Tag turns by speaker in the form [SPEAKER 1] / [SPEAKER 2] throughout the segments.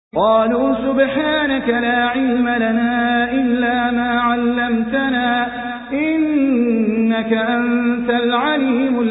[SPEAKER 1] قالوا سبحانك لا علم لنا إلا ما علمتنا إنك أنت العليم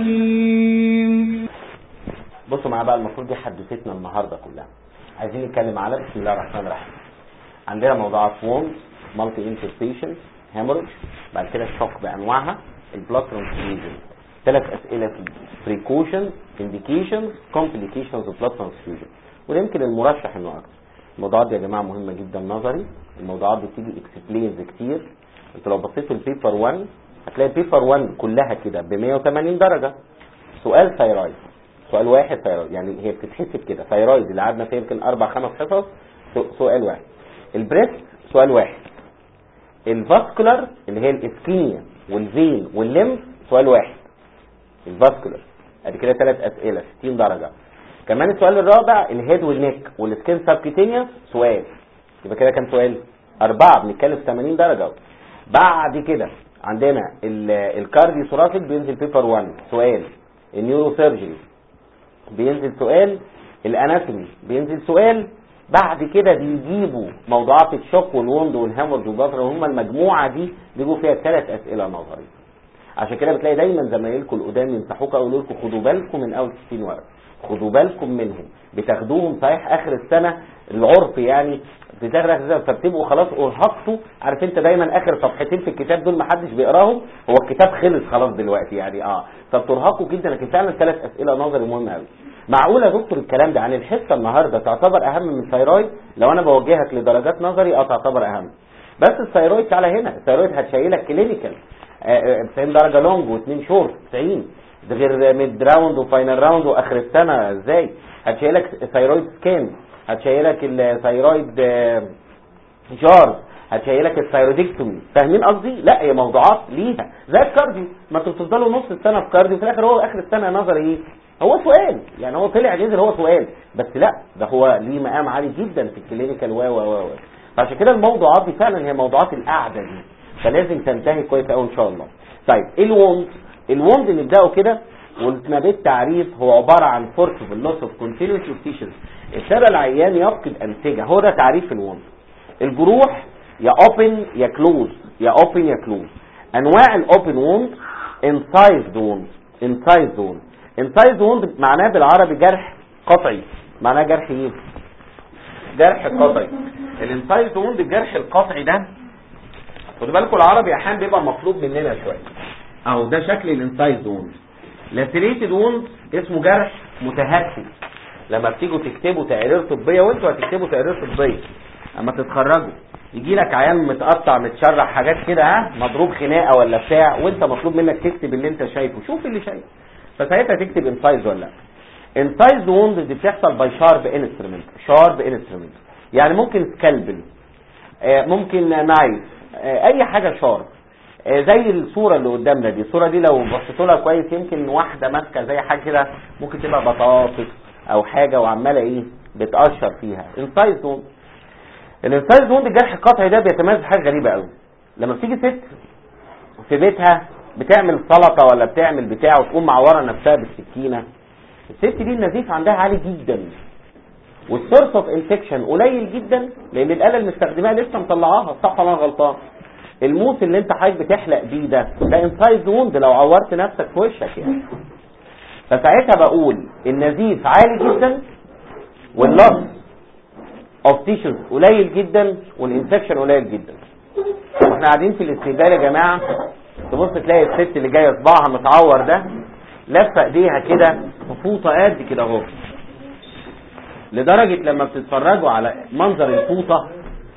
[SPEAKER 1] الحكيم
[SPEAKER 2] بصوا معايا بقى المفروض دي حدثتنا النهارده كلها عايزين نتكلم على بسم الله الرحمن الرحيم عندنا موضوعات وونز مالتي انترستيشن هيموريج بعد كده الشوك بانواعها البلاد ترانسفيوجن ثلاث اسئله في بريكوشن انديكيشنز كومبليكيشنز اوف بلاد ترانسفيوجن وده يمكن المرشح انه اكتر الموضوعات دي يا جماعه مهمه جدا نظري الموضوعات دي بتيجي اكسبلينز كتير انتوا لو بصيتوا البيبر 1 هتلاقي البيبر 1 كلها كده ب 180 درجه سؤال ثايرويد سؤال واحد ثايرويد يعني هي بتتحسب كده ثايرويد اللي قعدنا فيها يمكن اربع خمس حصص سؤال واحد البريست سؤال واحد الفاسكولار اللي هي الاسكيميا والفين والليمف سؤال واحد الفاسكولار ادي كده ثلاث اسئله 60 درجه كمان السؤال الرابع الهيد والنيك والسكين سبكيتينيوس سؤال يبقى كده كام سؤال اربعه بنتكلم في 80 درجه بعد كده عندنا الكارديو ثوراسيك بينزل بيبر 1 سؤال النيورو سيرجري بينزل سؤال الاناتومي بينزل سؤال بعد كده بيجيبوا موضوعات الشوك والوند والهامورج والجزر وهم المجموعه دي بيجوا فيها ثلاث اسئله نظري عشان كده بتلاقي دايما زمايلكم القدام ينصحوك يقولوا لكم خدوا بالكم من اول 60 ورقه خدوا بالكم منهم بتاخدوهم صحيح اخر السنه العرف يعني بتاخد فبتبقوا خلاص ارهقتوا عارف انت دايما اخر صفحتين في الكتاب دول ما حدش بيقراهم هو الكتاب خلص خلاص دلوقتي يعني اه فبترهقوا جدا لكن فعلا ثلاث اسئله نظري مهمه قوي معقول يا دكتور الكلام ده عن الحصه النهارده تعتبر اهم من الثايرويد لو انا بوجهك لدرجات نظري اه تعتبر اهم بس الثايرويد تعالى هنا الثايرويد هتشيلك كلينيكال 90 درجه لونج واثنين شورت 90 ده غير ميد راوند وفاينل راوند واخر السنه ازاي هتشيلك ثايرويد سكان هتشيلك الثايرويد جار هتشيلك الثايرودكتومي فاهمين قصدي لا هي موضوعات ليها زي الكارديو ما انتوا بتفضلوا نص السنه في كارديو في الاخر هو اخر السنه نظري ايه هو سؤال يعني هو طلع نزل هو سؤال بس لا ده هو ليه مقام عالي جدا في الكلينيكال و و و فعشان كده الموضوعات دي فعلا هي موضوعات القعده دي فلازم تنتهي كويس قوي ان شاء الله طيب ايه الوند الوند نبداه كده قلنا بالتعريف هو عباره عن فورسبل لوس اوف كونتينوس اوف ابتدى العيان يفقد انسجه هو ده تعريف الوند الجروح يا اوبن يا كلوز يا اوبن يا كلوز انواع الاوبن ووند انسايزد ووند انسايزد ووند انسايزد ووند معناه بالعربي جرح قطعي معناه جرح ايه جرح قطعي الانسايزد ووند الجرح القطعي ده خدوا بالكم العربي احيانا بيبقى مطلوب مننا شويه اهو ده شكل الانسايزد ووند لاسيليتد ووند اسمه جرح متهتك لما بتيجوا تكتبوا تقارير طبيه وانتوا هتكتبوا تقارير طبيه اما تتخرجوا يجي لك عيان متقطع متشرح حاجات كده ها مضروب خناقه ولا بتاع وانت مطلوب منك تكتب اللي انت شايفه شوف اللي شايفه فساعتها تكتب انسايز ولا لا انسايز ووند دي بتحصل باي شارب انسترومنت شارب انسترومنت يعني ممكن سكالبل ممكن نايف اي حاجه شارب زي الصوره اللي قدامنا دي الصوره دي لو بصيتوا لها كويس يمكن واحده ماسكه زي حاجه كده ممكن تبقى بطاطس او حاجه وعماله ايه بتقشر فيها انسايز ووند الانسايز ووند الجرح القطعي ده بيتميز بحاجه غريبه قوي لما بتيجي ست في بيتها بتعمل سلطه ولا بتعمل بتاع وتقوم معوره نفسها بالسكينه الست دي النزيف عندها عالي جدا والسورس اوف انفكشن قليل جدا لان الاله المستخدماها لسه مطلعاها صح ولا انا غلطان الموس اللي انت حضرتك بتحلق بيه ده ده انسايز ووند لو عورت نفسك في وشك يعني فساعتها بقول النزيف عالي جدا واللص اوف تيشوز قليل جدا والانفكشن قليل جدا واحنا قاعدين في الاستقبال يا جماعه تبص تلاقي الست اللي جايه صباعها متعور ده لفه ايديها كده في فوطه قد كده اهو لدرجه لما بتتفرجوا على منظر الفوطه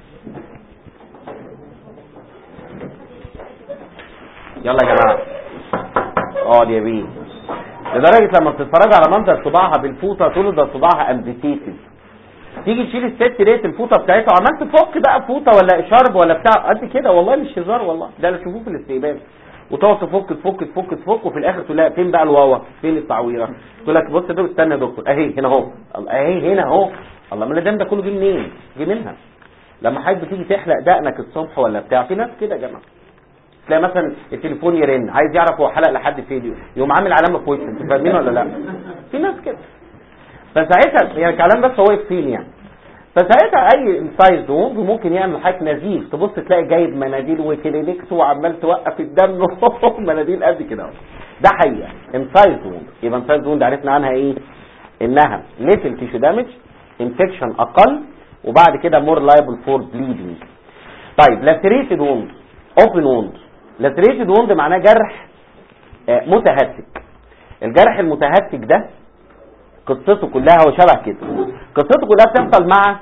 [SPEAKER 2] يلا يا جماعه اقعد يا بيه لدرجه لما بتتفرجوا على منظر صباعها بالفوطه تقولوا ده صباعها امبيتيتد تيجي تشيل الست ديت الفوطه بتاعتها وعمال تفك بقى فوطه ولا شرب ولا بتاع قد كده والله مش هزار والله ده اللي تشوفوه في الاستقبال وتقعد تفك تفك تفك تفك وفي الاخر تقول لها فين بقى الواوا فين التعويره تقول لك بص ده استنى يا دكتور اهي هنا اهو اهي هنا اهو الله ما الدم ده كله جه منين جه منها لما حضرتك بتيجي تحلق دقنك الصبح ولا بتاع في ناس كده يا جماعه تلاقي مثلا التليفون يرن عايز يعرف هو حلق لحد فين يقوم عامل علامه في وشه انتوا فاهمين ولا لا في ناس كده فساعتها يعني الكلام بس هو واقف فين يعني فساعتها اي انسايز ووند ممكن يعمل حاجه نزيف تبص تلاقي جايب مناديل وكلينكس وعمال توقف الدم مناديل قد كده اهو. ده حقيقه انسايز ووند يبقى انسايز ووند عرفنا عنها ايه انها ليتل تيشو دامج انفكشن اقل وبعد كده مور لايبل فور بليدنج طيب لاتريتد ووند اوبن ووند لاتريتد ووند معناه جرح آه، متهتك الجرح المتهتك ده قصته كلها هو شبه كده قصته كلها بتحصل مع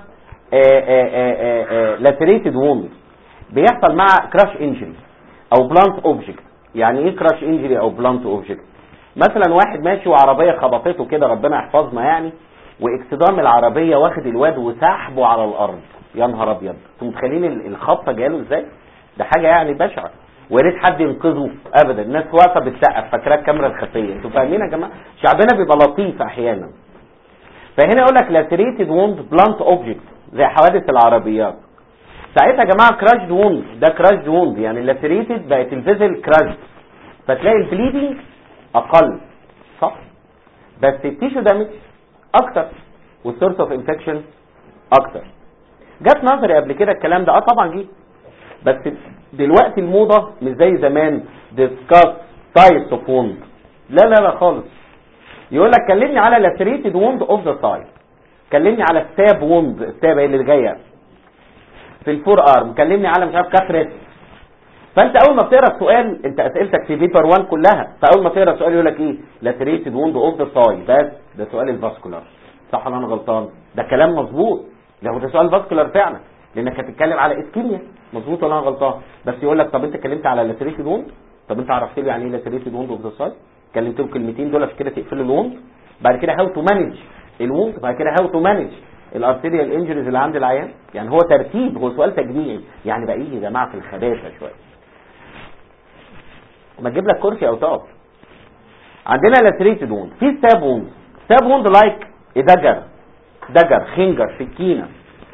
[SPEAKER 2] لاتريتد ووند بيحصل مع كراش انجري او بلانت اوبجكت يعني ايه كراش انجري او بلانت اوبجكت مثلا واحد ماشي وعربيه خبطته كده ربنا يحفظنا يعني واكسدام العربيه واخد الواد وسحبه على الارض يا نهار ابيض انتوا متخيلين ال- الخبطه جاله ازاي ده حاجه يعني بشعه ويا ريت حد ينقذه ابدا الناس واقفه بتسقف فاكراه الكاميرا الخفيه انتوا فاهمين يا جماعه شعبنا بيبقى لطيف احيانا فهنا يقول لك لاتريتد ووند بلانت اوبجكت زي حوادث العربيات ساعتها يا جماعه كراش ووند ده كراش ووند يعني لاتريتد بقت الفيزل كراش فتلاقي البليدنج اقل صح بس التيشو دامج اكتر والسورس اوف انفكشن اكتر جت نظري قبل كده الكلام ده اه طبعا جه بس دلوقتي الموضه مش زي زمان ديسكاس تايبس اوف ووند لا لا لا خالص يقول لك كلمني على لاتريتد ووند اوف ذا سايد كلمني على الساب ووند الساب اللي جايه في الفور ارم كلمني على مش عارف كثره فانت اول ما بتقرا السؤال انت اسئلتك في بيبر 1 كلها فاول ما تقرا السؤال يقول لك ايه لاتريتد ووند اوف ذا سايد بس ده سؤال الفاسكولار صح ولا انا غلطان ده كلام مظبوط لو ده سؤال فاسكولار فعلا لانك هتتكلم على اسكيميا مظبوط ولا انا غلطان بس يقول لك طب انت اتكلمت على لاتريتد ووند طب انت عرفت لي يعني ايه لاتريتد ووند اوف ذا سايد كلمت له كلمتين دول عشان كده تقفل الووند بعد كده هاو تو مانج الووند بعد كده هاو تو مانج الارتيريال انجريز اللي عند العيان يعني هو ترتيب هو سؤال تجميعي يعني بقى يجي يا جماعه في الخباثه شويه ما تجيب لك كرسي او تقف عندنا لاتريتد ووند في ستاب ووند ستاب ووند لايك دجر دجر خنجر سكينه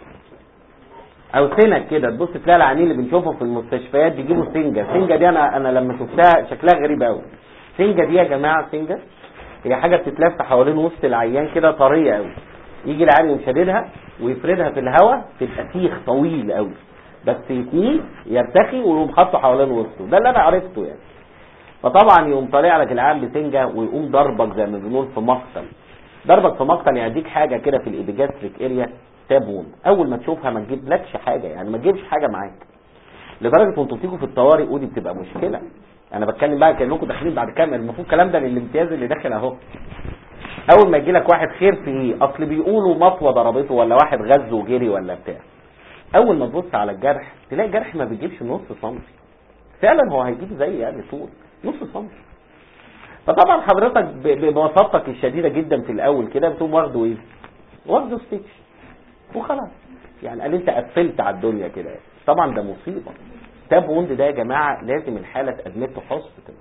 [SPEAKER 2] او سنك كده تبص تلاقي العيانين اللي بنشوفهم في المستشفيات بيجيبوا سنجه سنجه دي انا انا لما شفتها شكلها غريب قوي سنجه دي يا جماعه سنجه هي حاجه بتتلف حوالين وسط العيان كده طريه قوي يجي العيان يقوم شاددها ويفردها في الهواء تبقى سيخ طويل قوي بس يتنيه يرتخي ويقوم حاطه حوالين وسطه ده اللي انا عرفته يعني فطبعا يقوم طالع لك العيان بسنجه ويقوم ضربك زي ما بنقول في مقتل ضربك في مقتل يعني يديك حاجه كده في الابيجاستريك اريا تابون اول ما تشوفها ما تجيبلكش حاجه يعني ما تجيبش حاجه معاك لدرجه وانتوا بتيجوا في الطوارئ ودي بتبقى مشكله انا بتكلم بقى كانكم داخلين بعد كامل المفروض الكلام ده للامتياز اللي داخل اهو اول ما يجي لك واحد خير في ايه اصل بيقولوا مطوه ضربته ولا واحد غز وجري ولا بتاع اول ما تبص على الجرح تلاقي الجرح ما بيجيبش نص سنتي فعلا هو هيجيب زي يعني طول نص سنتي فطبعا حضرتك ب- ببساطتك الشديده جدا في الاول كده بتقوم واخده ايه واخده ستيتش وخلاص يعني قال انت قفلت على الدنيا كده يعني. طبعا ده مصيبه تاب ووند ده يا جماعه لازم الحاله تادمته هوسبيتال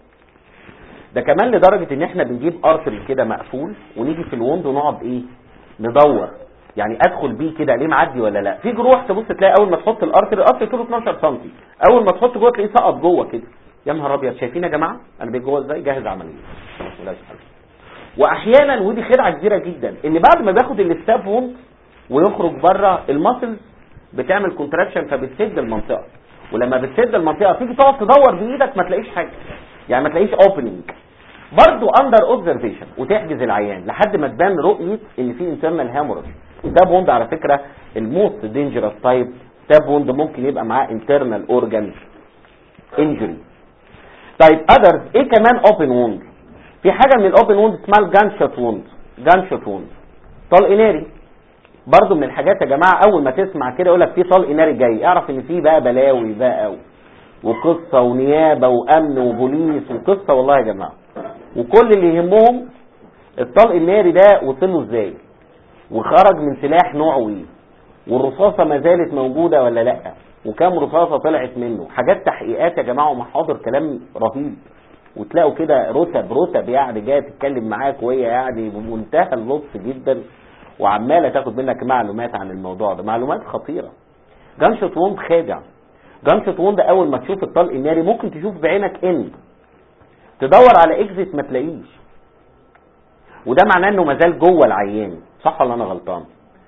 [SPEAKER 2] ده كمان لدرجه ان احنا بنجيب ارتري كده مقفول ونيجي في الوند ونقعد ايه ندور يعني ادخل بيه كده ليه معدي ولا لا في جروح تبص تلاقي اول ما تحط الارتري الارتري طوله 12 سم اول ما تحط جوه تلاقيه سقط جوه كده يا نهار ابيض شايفين يا جماعه انا بقيت جوه ازاي جاهز عمليه ولا حاجه واحيانا ودي خدعه كبيره جدا ان بعد ما باخد الستاب ووند ويخرج بره الماسلز بتعمل كونتراكشن فبتسد المنطقه ولما بتسد المنطقه تيجي تقعد تدور بايدك ما تلاقيش حاجه يعني ما تلاقيش اوبننج برضو اندر اوبزرفيشن وتحجز العيان لحد ما تبان رؤيه ان في انترنال هامورج ستاب ووند على فكره الموست دينجرس تايب ستاب ووند ممكن يبقى معاه انترنال اورجان انجري طيب اذرز ايه كمان اوبن ووند في حاجه من الاوبن ووند اسمها الجان شوت ووند جان شوت ووند طلق ناري برضو من الحاجات يا جماعه اول ما تسمع كده يقول لك في طلق ناري جاي اعرف ان في بقى بلاوي بقى و- وقصه ونيابه وامن وبوليس وقصه والله يا جماعه وكل اللي يهمهم الطلق الناري ده وصل له ازاي وخرج من سلاح نوعه ايه والرصاصه ما زالت موجوده ولا لا وكام رصاصه طلعت منه حاجات تحقيقات يا جماعه ومحاضر كلام رهيب وتلاقوا كده رتب رتب يعني جايه تتكلم معاك وهي يعني بمنتهى اللطف جدا وعماله تاخد منك معلومات عن الموضوع ده معلومات خطيره جانشوت ووند خادع جانشوت ووند اول ما تشوف الطلق الناري ممكن تشوف بعينك ان تدور على اكزيت ما تلاقيش وده معناه انه مازال جوه العيان صح ولا انا غلطان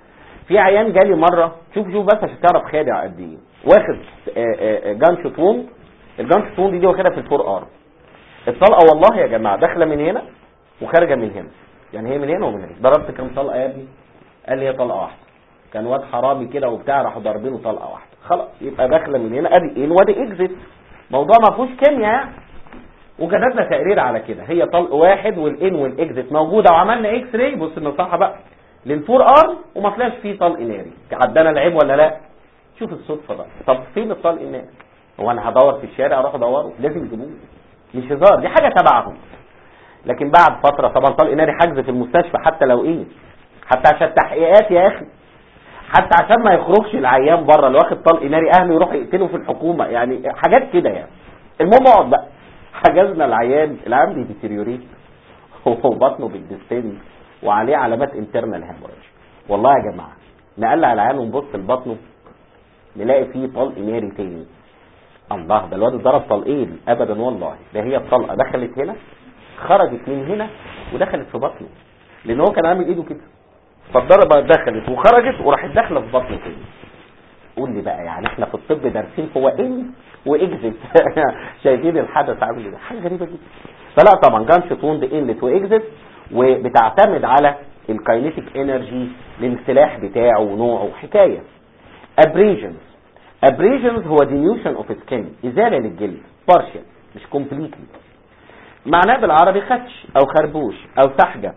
[SPEAKER 2] في عيان جالي مره شوف شوف بس عشان تعرف خادع قد ايه واخد جان شوت ووند الجان شوت ووند دي واخدها في الفور ارم الطلقه والله يا جماعه داخله من هنا وخارجه من هنا يعني هي من هنا ومن هنا ضربت كام طلقه يا ابني قال لي هي طلقه واحده كان واد حرامي كده وبتاع راحوا ضاربينه طلقه واحده خلاص يبقى داخله من هنا ادي ان وادي اكزيت موضوع ما فيهوش كيمياء يعني وكتبنا تقرير على كده هي طلق واحد والان والاكزيت موجوده وعملنا اكس راي بص النصيحه بقى للفور ارم وما طلعش فيه طلق ناري عدانا العيب ولا لا شوف الصدفه بقى طب فين الطلق الناري هو انا هدور في الشارع اروح ادوره لازم يجيبوه مش هزار دي حاجه تبعهم لكن بعد فتره طبعا طلق ناري حجز في المستشفى حتى لو ايه حتى عشان تحقيقات يا اخي حتى عشان ما يخرجش العيان بره اللي واخد طلق ناري اهله يروح يقتله في الحكومه يعني حاجات كده يعني المهم اقعد بقى حجزنا العيان العيان بيديتيريوريت وبطنه بيدستني وعليه علامات انترنال هيموريج والله يا جماعه نقلع العيان ونبص لبطنه نلاقي فيه طلق ناري تاني الله ده الواد ضرب طلقين ابدا والله ده هي الطلقه دخلت هنا خرجت من هنا ودخلت في بطنه لان هو كان عامل ايده كده فالضربه دخلت وخرجت وراحت داخله في بطنه تاني قول لي بقى يعني احنا في الطب دارسين هو ان واكزت شايفين الحدث عامل ايه حاجه غريبه جدا فلا طبعا جانش توند انلت واكزت وبتعتمد على الكاينيتيك انرجي للسلاح بتاعه ونوعه وحكايه ابريجنز ابريجنز هو دينيوشن اوف سكين ازاله للجلد بارشل مش كومبليتلي معناه بالعربي خدش او خربوش او سحجه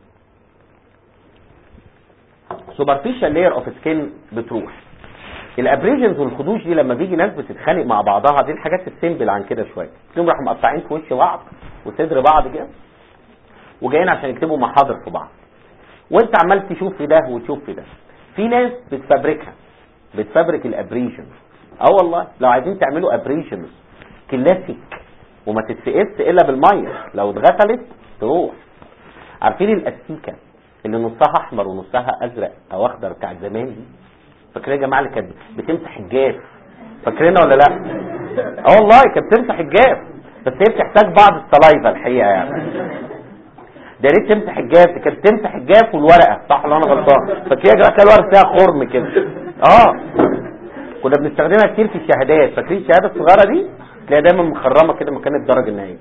[SPEAKER 2] سوبرفيشال لاير اوف سكين بتروح الابريجنز والخدوش دي لما بيجي ناس بتتخانق مع بعضها دي الحاجات السيمبل عن كده شويه تلاقيهم راحوا مقطعين في وش بعض وصدر بعض كده وجايين عشان يكتبوا محاضر في بعض وانت عمال تشوف في ده وتشوف في ده في ناس بتفبركها بتفبرك الابريجنز اه والله لو عايزين تعملوا ابريجنز كلاسيك وما تتفقس الا بالميه لو اتغسلت تروح عارفين الاستيكه اللي نصها احمر ونصها ازرق او اخضر بتاع زمان دي فاكرين يا جماعه اللي كانت بتمسح الجاف فاكرينها ولا لا اه والله كانت بتمسح الجاف بس هي بتحتاج بعض السلايفا الحقيقه يعني ده ريت تمسح الجاف كانت تمسح الجاف والورقه صح ولا انا غلطان فاكرين يا جماعه كان الورقه فيها خرم كده اه كنا بنستخدمها كتير في الشهادات فاكرين الشهاده الصغيره دي تلاقيها دايما مخرمه كده مكان الدرجه النهائيه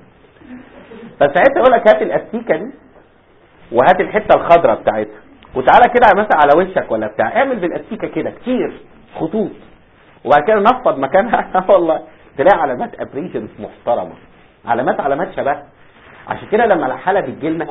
[SPEAKER 2] فساعتها يقول لك هات الاستيكه دي وهات الحته الخضراء بتاعتها وتعالى كده مثلا على وشك ولا بتاع اعمل بالاستيكه كده كتير خطوط وبعد كده نفض مكانها والله تلاقي علامات ابريشنز محترمه علامات علامات شبه عشان كده لما الحاله بتجي لنا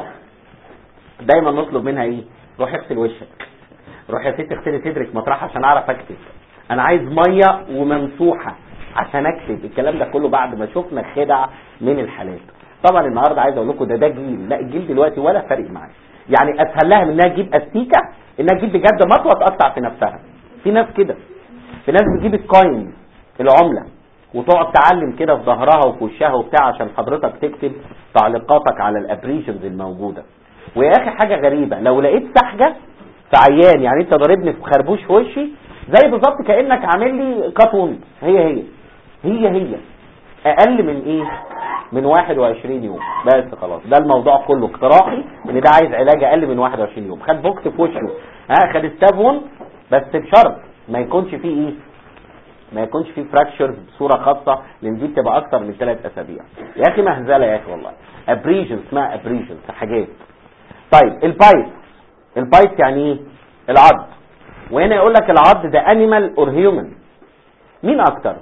[SPEAKER 2] دايما نطلب منها ايه روح اغسل وشك روح يا ست اغسلي صدرك مطرح عشان اعرف اكتب انا عايز ميه وممسوحه عشان اكتب الكلام ده كله بعد ما شفنا خدع من الحالات طبعا النهارده عايز اقول لكم ده ده جيل لا الجيل دلوقتي ولا فارق معاه يعني اسهل لها من انها تجيب استيكه انها تجيب بجد مطوه تقطع في نفسها في ناس كده في ناس بتجيب الكوين العمله وتقعد تعلم كده في ظهرها وفي وشها وبتاع عشان حضرتك تكتب تعليقاتك على الابريشنز الموجوده ويا اخي حاجه غريبه لو لقيت سحجه في عيان يعني انت ضاربني في خربوش في وشي زي بالظبط كانك عامل لي كاتون هي هي هي هي اقل من ايه من 21 يوم بس خلاص ده الموضوع كله اقتراحي ان ده عايز علاج اقل من 21 يوم خد بوكس في وشه ها خد استافون بس بشرط ما يكونش فيه ايه ما يكونش فيه فراكشرز بصوره خاصه لان دي بتبقى اكتر من ثلاث اسابيع يا اخي مهزله يا اخي والله ابريجن اسمها ابريجن حاجات طيب البايت البايت يعني ايه العض وهنا يقول لك العض ده انيمال اور هيومن مين اكتر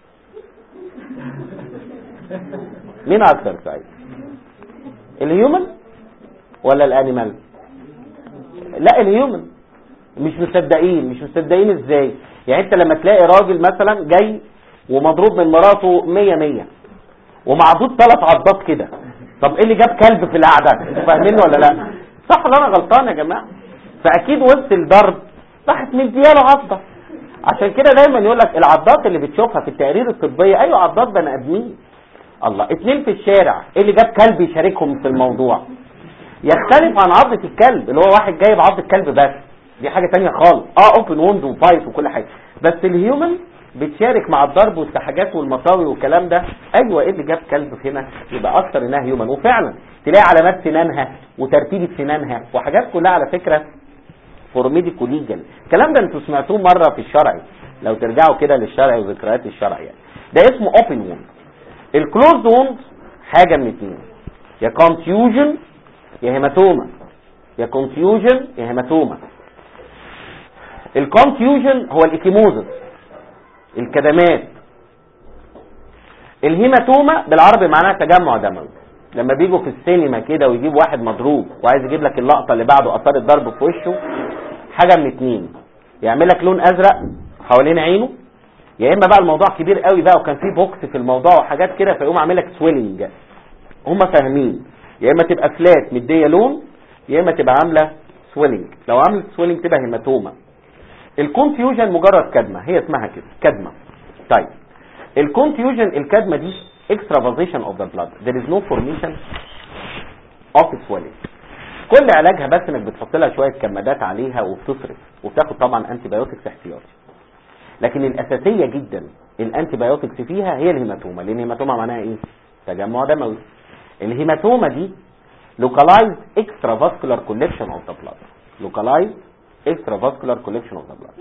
[SPEAKER 2] مين اكتر سعيد الهيومن ولا الانيمال لا الهيومن مش مصدقين مش مصدقين ازاي يعني انت لما تلاقي راجل مثلا جاي ومضروب من مراته مية مية ومعضود ثلاث عضات كده طب ايه اللي جاب كلب في القعده انتوا فاهمين ولا لا صح ولا انا غلطان يا جماعه فاكيد وسط الضرب راحت مدياله عضه عشان كده دايما يقول لك العضات اللي بتشوفها في التقارير الطبيه ايوه عضات بني ادمين الله اتنين في الشارع ايه اللي جاب كلب يشاركهم في الموضوع يختلف عن عضة الكلب اللي هو واحد جايب عضة كلب بس دي حاجة تانية خالص اه اوبن ووند وبايت وكل حاجة بس الهيومن بتشارك مع الضرب والسحاجات والمطاوي والكلام ده ايوه ايه اللي جاب كلب في هنا يبقى اكتر انها هيومن وفعلا تلاقي علامات سنانها وترتيبة سنانها وحاجات كلها على فكرة فور ميديكو ليجل الكلام ده انتوا سمعتوه مره في الشرعي لو ترجعوا كده للشرعي وذكريات الشرع يعني ده اسمه اوبن ووند الكلوزد ووند حاجه من اتنين يا كونفيوجن يا هيماتوما يا كونفيوجن يا هيماتوما الكونفيوجن هو الاكيموزس الكدمات الهيماتوما بالعربي معناها تجمع دموي لما بيجوا في السينما كده ويجيب واحد مضروب وعايز يجيب لك اللقطه اللي بعده اثار الضرب في وشه حاجه من اتنين يعمل لك لون ازرق حوالين عينه يا اما بقى الموضوع كبير قوي بقى وكان فيه بوكس في الموضوع وحاجات كده فيقوم عامل لك سويلنج هم فاهمين يا اما تبقى فلات مديه لون يا اما تبقى عامله سويلنج لو عملت سويلنج تبقى هيماتوما الكونفيوجن مجرد كدمه هي اسمها كده كدمه طيب الكونفيوجن الكدمه دي extravasation of the blood there is no formation of swelling كل علاجها بس انك بتحط لها شويه كمادات عليها وبتصرف وبتاخد طبعا انتي بايوتكس احتياطي لكن الاساسيه جدا الانتي بايوتكس فيها هي الهيماتوما لان الهيماتوما معناها ايه تجمع دموي الهيماتوما دي localized extravascular collection of the blood localized extravascular collection of the blood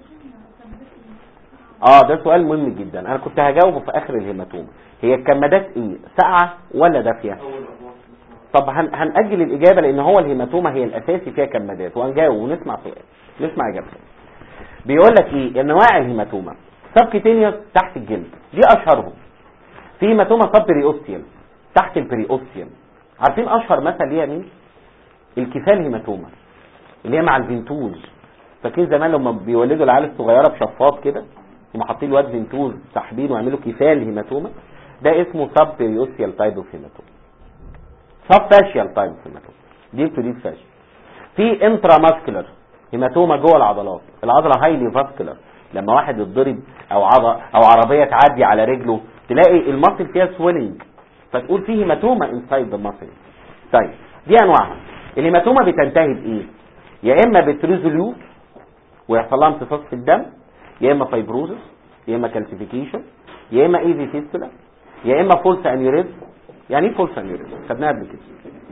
[SPEAKER 2] اه ده سؤال مهم جدا انا كنت هجاوبه في اخر الهيماتوما هي الكمادات ايه ساقعه ولا دافيه طب هن هنأجل الإجابة لأن هو الهيماتوما هي الأساسي فيها كمادات وهنجاوب ونسمع سؤال نسمع إجابته بيقول لك إيه أنواع الهيماتوما سبكتينيوس تحت الجلد دي أشهرهم في هيماتوما سب بريوستيال تحت البريوستيال عارفين أشهر مثل ليها مين؟ الكفال هيماتوما اللي هي مع الفنتوز فاكرين زمان لما بيولدوا العيال الصغيرة بشفاط كده هم حاطين الواد فنتوز ساحبين ويعملوا كفال هيماتوما ده اسمه سب بريوستيال تايب اوف هيماتوما سب فاشيال تايب هيماتوما ديب تو ديب فاشيال في انترا ماسكولار هيماتوما جوه العضلات العضله هايلي فاسكولار لما واحد يتضرب او عض... او عربيه تعدي على رجله تلاقي المصل فيها سويلنج فتقول فيه هيماتوما انسايد ذا ماسل طيب دي انواعها الهيماتوما بتنتهي بايه يا اما بتريزوليوت ويحصل لها امتصاص في الدم يا اما فايبروزس يا اما كالسيفيكيشن يا اما ايزي فيستولا يا اما فولس انيوريزم يعني ايه فولس انيوريزم خدناها قبل كده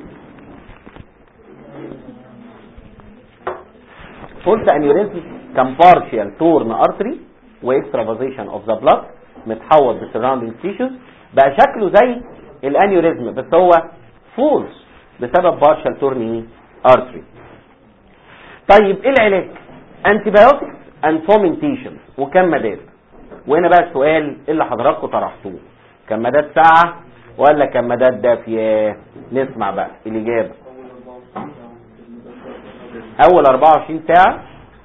[SPEAKER 2] فولس انيوريزم كان بارشال تورن ارتري واكسترافازيشن اوف ذا بلاد متحوط بالسراوندينج تيشوز بقى شكله زي الانيوريزم بس هو فولس بسبب بارشال تورن ارتري طيب ايه العلاج انتي بايوتكس اند فومنتيشن وكمادات وهنا بقى السؤال اللي حضراتكم طرحتوه كمادات ساعه ولا كمادات دافيه نسمع بقى الاجابه اول 24 ساعه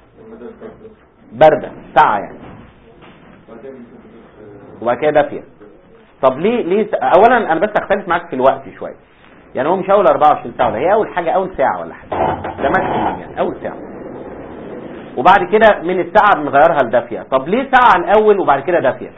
[SPEAKER 2] بارده ساعه يعني وبعد كده دافيه طب ليه ليه س... اولا انا بس اختلف معاك في الوقت شويه يعني هو مش اول 24 ساعه ولا هي اول حاجه اول ساعه ولا حاجه ده ماكسيمم يعني اول ساعه وبعد كده من الساعه بنغيرها لدافيه طب ليه ساعه الاول وبعد كده دافيه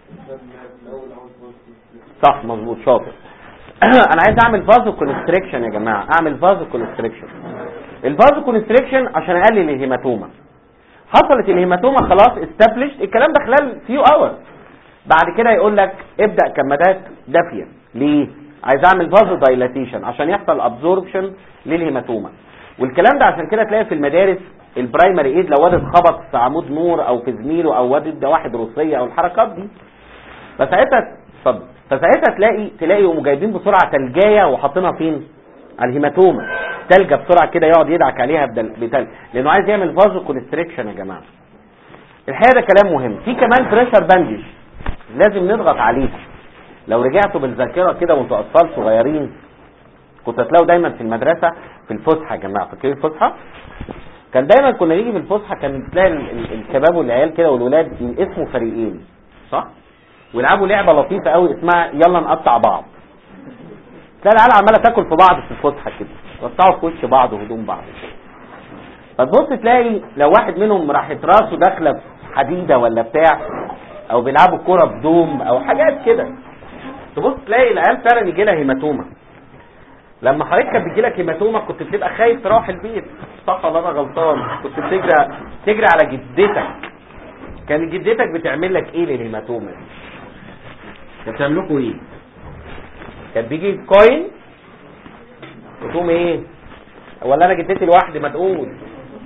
[SPEAKER 2] صح مظبوط شاطر انا عايز اعمل فازو كونستريكشن يا جماعه اعمل فازو كونستريكشن الفازو كونستريكشن عشان اقلل الهيماتوما حصلت الهيماتوما خلاص استابليشد الكلام ده خلال فيو اور بعد كده يقول لك ابدا كمادات دافيه ليه عايز اعمل فازو دايلاتيشن عشان يحصل ابزوربشن للهيماتوما والكلام ده عشان كده تلاقي في المدارس البرايمري ايد لو واد اتخبط في عمود نور او في زميله او واد ده واحد روسيه او الحركات دي فساعتها اتفضل فساعتها تلاقي تلاقي يقوموا جايبين بسرعه تلجايه وحاطينها فين على الهيماتوما تلجه بسرعه كده يقعد يدعك عليها بدل بتلج لانه عايز يعمل فازو كونستريكشن يا جماعه الحقيقه ده كلام مهم في كمان بريشر باندج لازم نضغط عليه لو رجعتوا بالذاكره كده وانتوا اطفال صغيرين كنت هتلاقوا دايما في المدرسه في الفسحه يا جماعه فاكرين الفسحه كان دايما كنا نيجي في الفسحه كان تلاقي ال- ال- الشباب والعيال كده والولاد ينقسموا فريقين صح ويلعبوا لعبه لطيفه قوي اسمها يلا نقطع بعض تلاقي العيال عماله تاكل في بعض في الفسحه كده يقطعوا في وش بعض وهدوم بعض فتبص تلاقي لو واحد منهم راحت راسه داخله في حديده ولا بتاع او بيلعبوا كوره بدوم او حاجات كده تبص تلاقي العيال فعلا يجي لها هيماتوما لما حضرتك كانت بتجي لك هيماتوما كنت بتبقى خايف تروح البيت صح ولا انا غلطان كنت بتجري تجري على جدتك كانت جدتك بتعمل لك ايه للهيماتوما دي كانت بتعمل لكم ايه كانت بيجي كوين وتقوم ايه ولا انا جدتي لوحدي ما تقول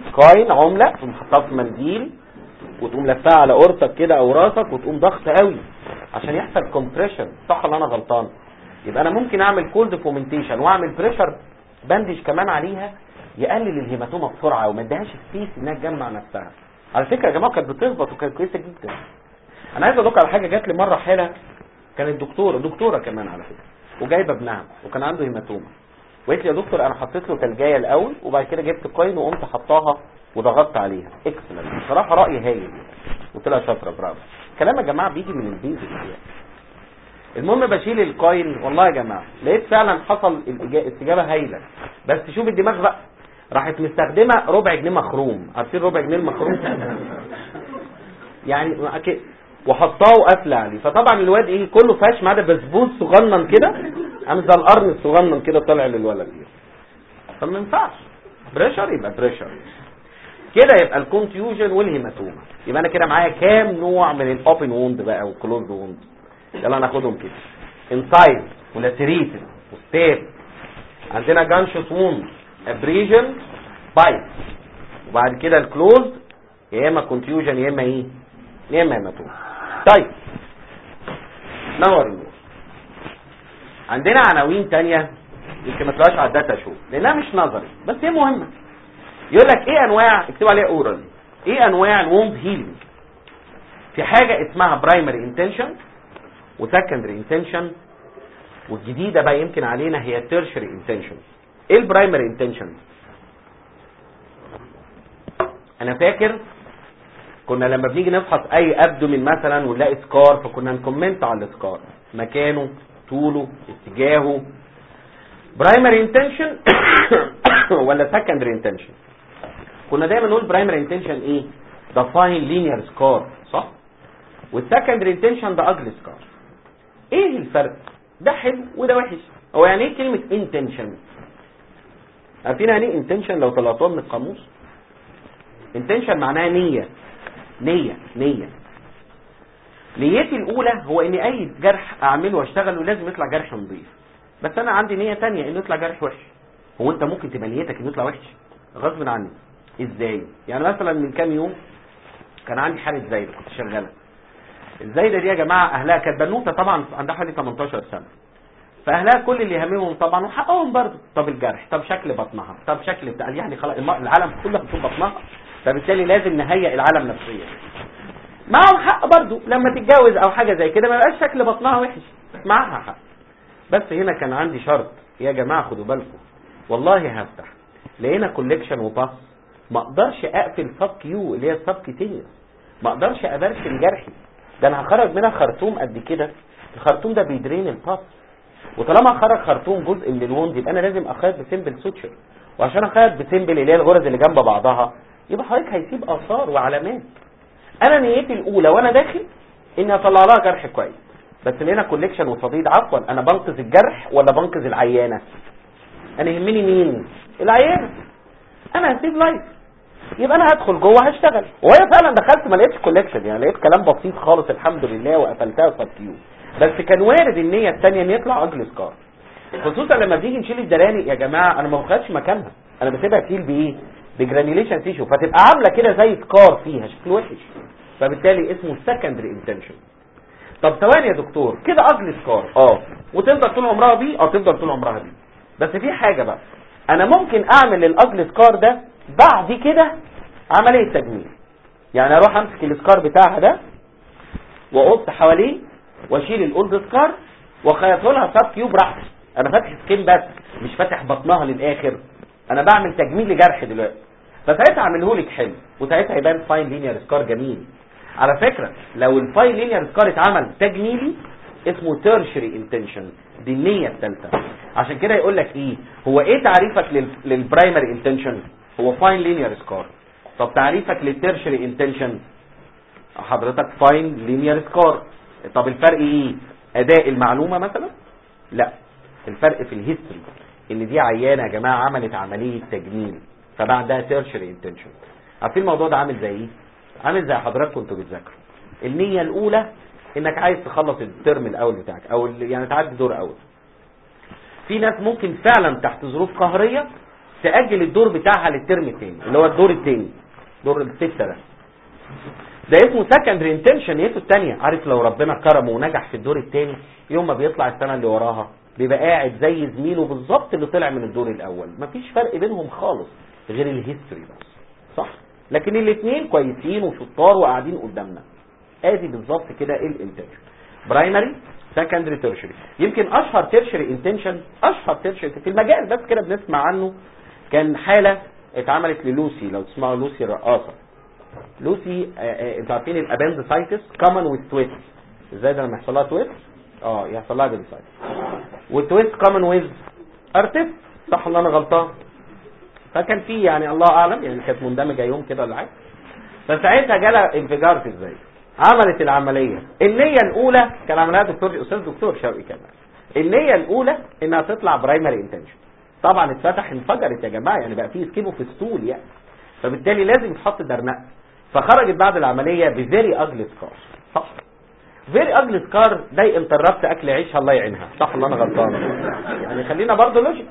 [SPEAKER 2] كوين عمله تقوم حطها في منديل وتقوم لفها على قرصك كده او راسك وتقوم ضغط قوي عشان يحصل كومبريشن صح ولا انا غلطان يبقى انا ممكن اعمل كولد فومنتيشن واعمل بريشر باندج كمان عليها يقلل الهيماتوما بسرعه وما اديهاش سبيس انها تجمع نفسها على فكره يا جماعه كانت بتهبط وكانت كويسه جدا انا عايز اقول لكم على حاجه جات لي مره حاله كانت دكتوره دكتوره كمان على فكره وجايبه ابنها وكان عنده هيماتوما وقالت لي يا دكتور انا حطيت له تلجايه الاول وبعد كده جبت كوين وقمت حطاها وضغطت عليها اكسلنت بصراحه راي هايل قلت لها شاطره برافو كلام يا جماعه بيجي من البيزك يعني المهم بشيل الكوين والله يا جماعه لقيت فعلا حصل الإجا- استجابه هايله بس شوف الدماغ بقى راحت مستخدمه ربع جنيه مخروم عارفين ربع جنيه المخروم يعني ما أكيد وحطاه وقافله عليه فطبعا الواد ايه كله فاش ما عدا بسبوس صغنن كده قام زي القرن الصغنن كده طالع للولد طب ما ينفعش بريشر يبقى بريشر كده يبقى الكونتيوجن والهيماتوما يبقى انا كده معايا كام نوع من الاوبن ووند بقى والكلوزد ووند يلا ناخدهم كده انسايد ولاتريتد وستيب عندنا جانشوس ووند ابريجن بايت وبعد كده الكلوزد يا اما كونتيوجن يا اما ايه يا اما هيماتوما طيب نور النور عندنا عناوين تانية يمكن ما تلاقيش على الداتا شو لانها مش نظري بس هي مهمه يقول لك ايه انواع اكتب عليها اورال ايه انواع الووند هيلينج في حاجه اسمها برايمري انتنشن وسكندري انتنشن والجديده بقى يمكن علينا هي تيرشري انتنشن ايه البرايمري انتنشن انا فاكر كنا لما بنيجي نفحص اي ابدومين مثلا ونلاقي سكار فكنا نكومنت على السكار مكانه طوله اتجاهه برايمري انتنشن ولا سكندري انتنشن كنا دايما نقول برايمري انتنشن ايه ده فاين لينير سكار صح والسكندري انتنشن ده اجلي سكار ايه الفرق ده حلو وده وحش هو يعني ايه كلمه انتنشن عارفين يعني ايه انتنشن لو طلعتوها من القاموس انتنشن معناها نيه نيه نيه نيتي الاولى هو ان اي جرح اعمله واشتغله لازم يطلع جرح نظيف بس انا عندي نيه تانية انه يطلع جرح وحش هو انت ممكن تبقى نيتك انه يطلع وحش غصب عني ازاي يعني مثلا من كام يوم كان عندي حاله زايده كنت شغاله الزايده دي يا جماعه اهلها كانت بنوته طبعا عندها حوالي 18 سنه فاهلها كل اللي يهمهم طبعا وحقهم برضه طب الجرح طب شكل بطنها طب شكل بتاع يعني خلاص الم- العالم كله هتشوف بطنها فبالتالي لازم نهيئ العالم نفسيا معاهم حق برضه لما تتجوز او حاجه زي كده ما يبقاش شكل بطنها وحش معاها حق بس هنا كان عندي شرط يا جماعه خدوا بالكم والله هفتح لقينا كوليكشن وباس ما اقدرش اقفل سب كيو اللي هي السب كيتينيوس ما اقدرش ابرشم جرحي ده انا هخرج منها خرطوم قد كده الخرطوم ده بيدرين الباس وطالما خرج خرطوم جزء من الوند يبقى انا لازم اخيط بسمبل سوتشر وعشان اخيط بسمبل اللي هي الغرز اللي جنب بعضها يبقى حضرتك هيسيب اثار وعلامات انا نيتي الاولى وانا داخل اني اطلع لها جرح كويس بس لقينا كوليكشن وصديد عفوا انا بنقذ الجرح ولا بنقذ العيانه انا يهمني مين العيانه انا هسيب لايف يبقى انا هدخل جوه هشتغل وهي فعلا دخلت ما لقيتش كوليكشن يعني لقيت كلام بسيط خالص الحمد لله وقفلتها سب كيو بس كان وارد النيه الثانيه ان يطلع اجل سكار خصوصا لما بنيجي نشيل الدراني يا جماعه انا ما باخدش مكانها انا بسيبها تشيل بايه بجرانيليشن تيشو فتبقى عامله كده زي سكار فيها شكل وحش فبالتالي اسمه سكندري انتنشن طب ثواني يا دكتور كده اجل سكار اه وتفضل طول عمرها بيه اه تفضل طول عمرها بيه بس في حاجه بقى انا ممكن اعمل الاجل سكار ده بعد كده عمليه تجميل يعني اروح امسك السكار بتاعها ده واقص حواليه واشيل الاولد سكار واخيطه لها سب كيوب براحتي انا فاتح سكين بس مش فاتح بطنها للاخر انا بعمل تجميل لجرح دلوقتي فساعتها اعمله لك حلو وساعتها يبان فاين لينير سكار جميل على فكره لو الفاين لينير سكار اتعمل تجميلي اسمه تيرشري انتنشن دي النيه الثالثه عشان كده يقول لك ايه هو ايه تعريفك لل... للبرايمري انتنشن هو فاين لينير سكار طب تعريفك للتيرشري انتنشن حضرتك فاين لينير سكار طب الفرق ايه اداء المعلومه مثلا لا الفرق في الهيستوري ان دي عيانه يا جماعه عملت عمليه تجميل فبعدها تيرشري انتنشن عارفين الموضوع ده عامل زي ايه عامل زي حضرتك كنتوا بتذاكروا النيه الاولى انك عايز تخلص الترم الاول بتاعك او ال- يعني تعدي دور اول في ناس ممكن فعلا تحت ظروف قهريه تاجل الدور بتاعها للترم الثاني اللي هو الدور الثاني دور السته ده ده اسمه سكندري انتنشن نيته الثانيه عارف لو ربنا كرمه ونجح في الدور الثاني يوم ما بيطلع السنه اللي وراها بيبقى قاعد زي زميله بالظبط اللي طلع من الدور الاول مفيش فرق بينهم خالص غير الهيستوري بس صح لكن الاثنين كويسين وشطار وقاعدين قدامنا ادي بالظبط كده الانتنشن برايمري سكندري تيرشري يمكن اشهر تيرشري انتنشن اشهر تيرشري في المجال بس كده بنسمع عنه كان حاله اتعملت للوسي لو تسمعوا لوسي الرقاصه لوسي آه، آه، انتوا عارفين الابندسايتس كومن وذ تويست ازاي ده لما يحصل لها تويست اه يحصل لها ابندسايتس والتويست كومن وذ ارتف صح ولا انا غلطان فكان في يعني الله اعلم يعني كانت مندمجه يوم كده ولا حاجه فساعتها جالها انفجار في ازاي عملت العمليه النيه الاولى كان عملها دكتور استاذ دكتور شوقي كمان النيه الاولى انها تطلع برايمري انتنشن طبعا اتفتح انفجرت يا جماعه يعني بقى في سكيبو في ستول يعني فبالتالي لازم يتحط درنقه فخرجت بعد العمليه بفيري اجلي سكار صح فيري اجلي سكار ده انتربت اكل عيش الله يعينها صح ولا انا غلطان يعني خلينا برضه لوجيك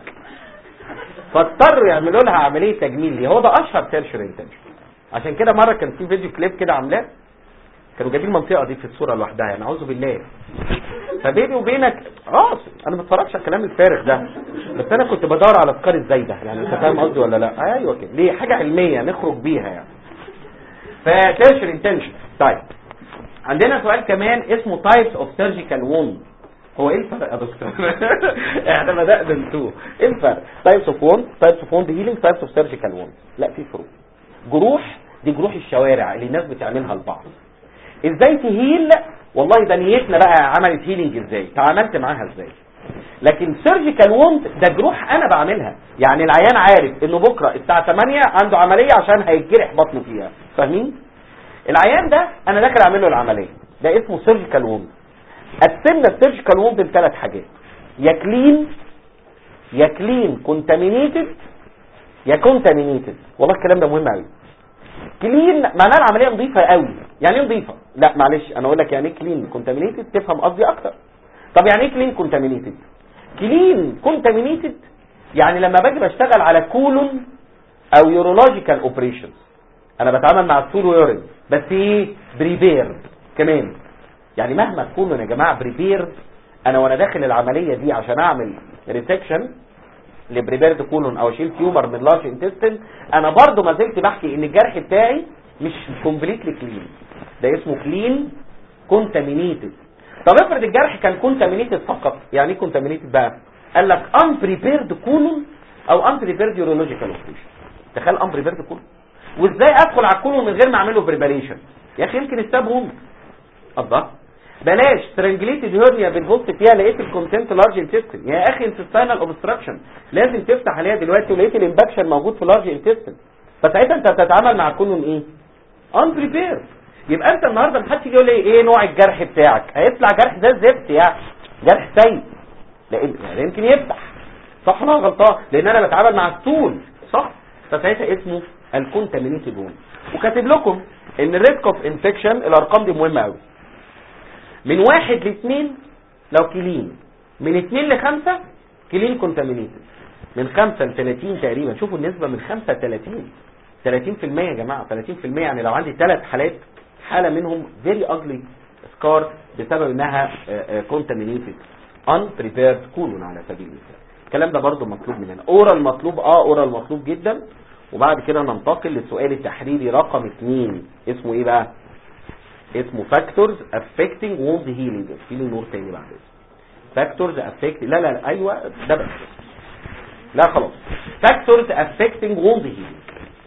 [SPEAKER 2] فاضطروا يعملوا لها عمليه تجميل دي هو ده اشهر تيرشر انتنشن عشان كده مره كان في فيديو كليب كده عاملاه كانوا جايبين المنطقه دي في الصوره لوحدها يعني اعوذ بالله فبيني وبينك اه انا ما بتفرجش على الكلام الفارغ ده بس انا كنت بدور على افكار ازاي ده يعني انت فاهم قصدي ولا لا ايوه كده ليه حاجه علميه نخرج بيها يعني فتيرشر انتنشن طيب عندنا سؤال كمان اسمه تايبس اوف سيرجيكال ووند هو ايه الفرق يا دكتور احنا بدأنا نتوه ايه الفرق تايبس اوف ووند تايبس اوف ووند هيلينج تايبس اوف سيرجيكال ووند لا في فروق جروح دي جروح الشوارع اللي الناس بتعملها لبعض ازاي تهيل والله ده نيتنا بقى عملت هيلينج ازاي تعاملت معاها ازاي لكن سيرجيكال ووند ده جروح انا بعملها يعني العيان عارف انه بكره الساعه 8 عنده عمليه عشان هيتجرح بطنه فيها فاهمين العيان ده انا داخل اعمل له العمليه ده اسمه سيرجيكال ووند قسمنا السيرجيكال ووند لثلاث حاجات يا كلين يا كلين كونتامينيتد يا كونتامينيتد والله الكلام ده مهم قوي كلين معناها العمليه نظيفه قوي يعني ايه نظيفه لا معلش انا اقول لك يعني ايه كلين كونتامينيتد تفهم قصدي اكتر طب يعني ايه كلين كونتامينيتد كلين كونتامينيتد يعني لما باجي بشتغل على كولون او يورولوجيكال اوبريشنز انا بتعامل مع السول ويورين بس ايه بريبير كمان يعني مهما تكونوا يا جماعه بريبير انا وانا داخل العمليه دي عشان اعمل ريسكشن لبريبيرد كولون او اشيل تيومر من لارج انتستين انا برضو ما زلت بحكي ان الجرح بتاعي مش كومبليتلي كلين ده اسمه كلين كونتامينيتد طب افرض الجرح كان كونتامينيتد فقط يعني ايه كونتامينيتد بقى قال لك ان بريبيرد كولون او ان بريبيرد يورولوجيكال اوبريشن تخيل ان بريبيرد كولون وازاي ادخل على الكولون من غير ما اعمل له بريباريشن يا اخي يمكن السبب هم الله بلاش ترانجليتد هيرنيا بنبص فيها لقيت الكونتنت لارج انتستين يا اخي انتستينال اوبستراكشن لازم تفتح عليها دلوقتي ولقيت الامباكشن موجود في لارج انتستين فساعتها انت هتتعامل مع كولون ايه ان بريبير يبقى انت النهارده محدش يجي يقول لي ايه نوع الجرح بتاعك هيطلع جرح زي الزفت يعني جرح سيء لان يعني يمكن يفتح صح ولا أنا غلطان لان انا بتعامل مع الطول صح فساعتها اسمه الكونتامينيتد وون وكاتب لكم ان الريسك اوف انفكشن الارقام دي مهمه قوي من واحد لاثنين لو كلين من اثنين لخمسة كلين كونتامينيتد من خمسة ل 30 تقريبا شوفوا النسبة من خمسة ل 30 30% يا جماعة 30% يعني لو عندي ثلاث حالات حالة منهم فيري اجلي سكار بسبب انها كونتامينيتد ان بريبيرد كولون على سبيل المثال الكلام ده برضو مطلوب مننا اورال مطلوب اه اورال مطلوب جدا وبعد كده ننتقل للسؤال التحريري رقم اثنين اسمه ايه بقى اسمه فاكتورز افكتنج ووند هيلينج في له نور تاني بعد فاكتورز افكت لا لا لا ايوه ده بس لا خلاص فاكتورز افكتنج ووند هيلينج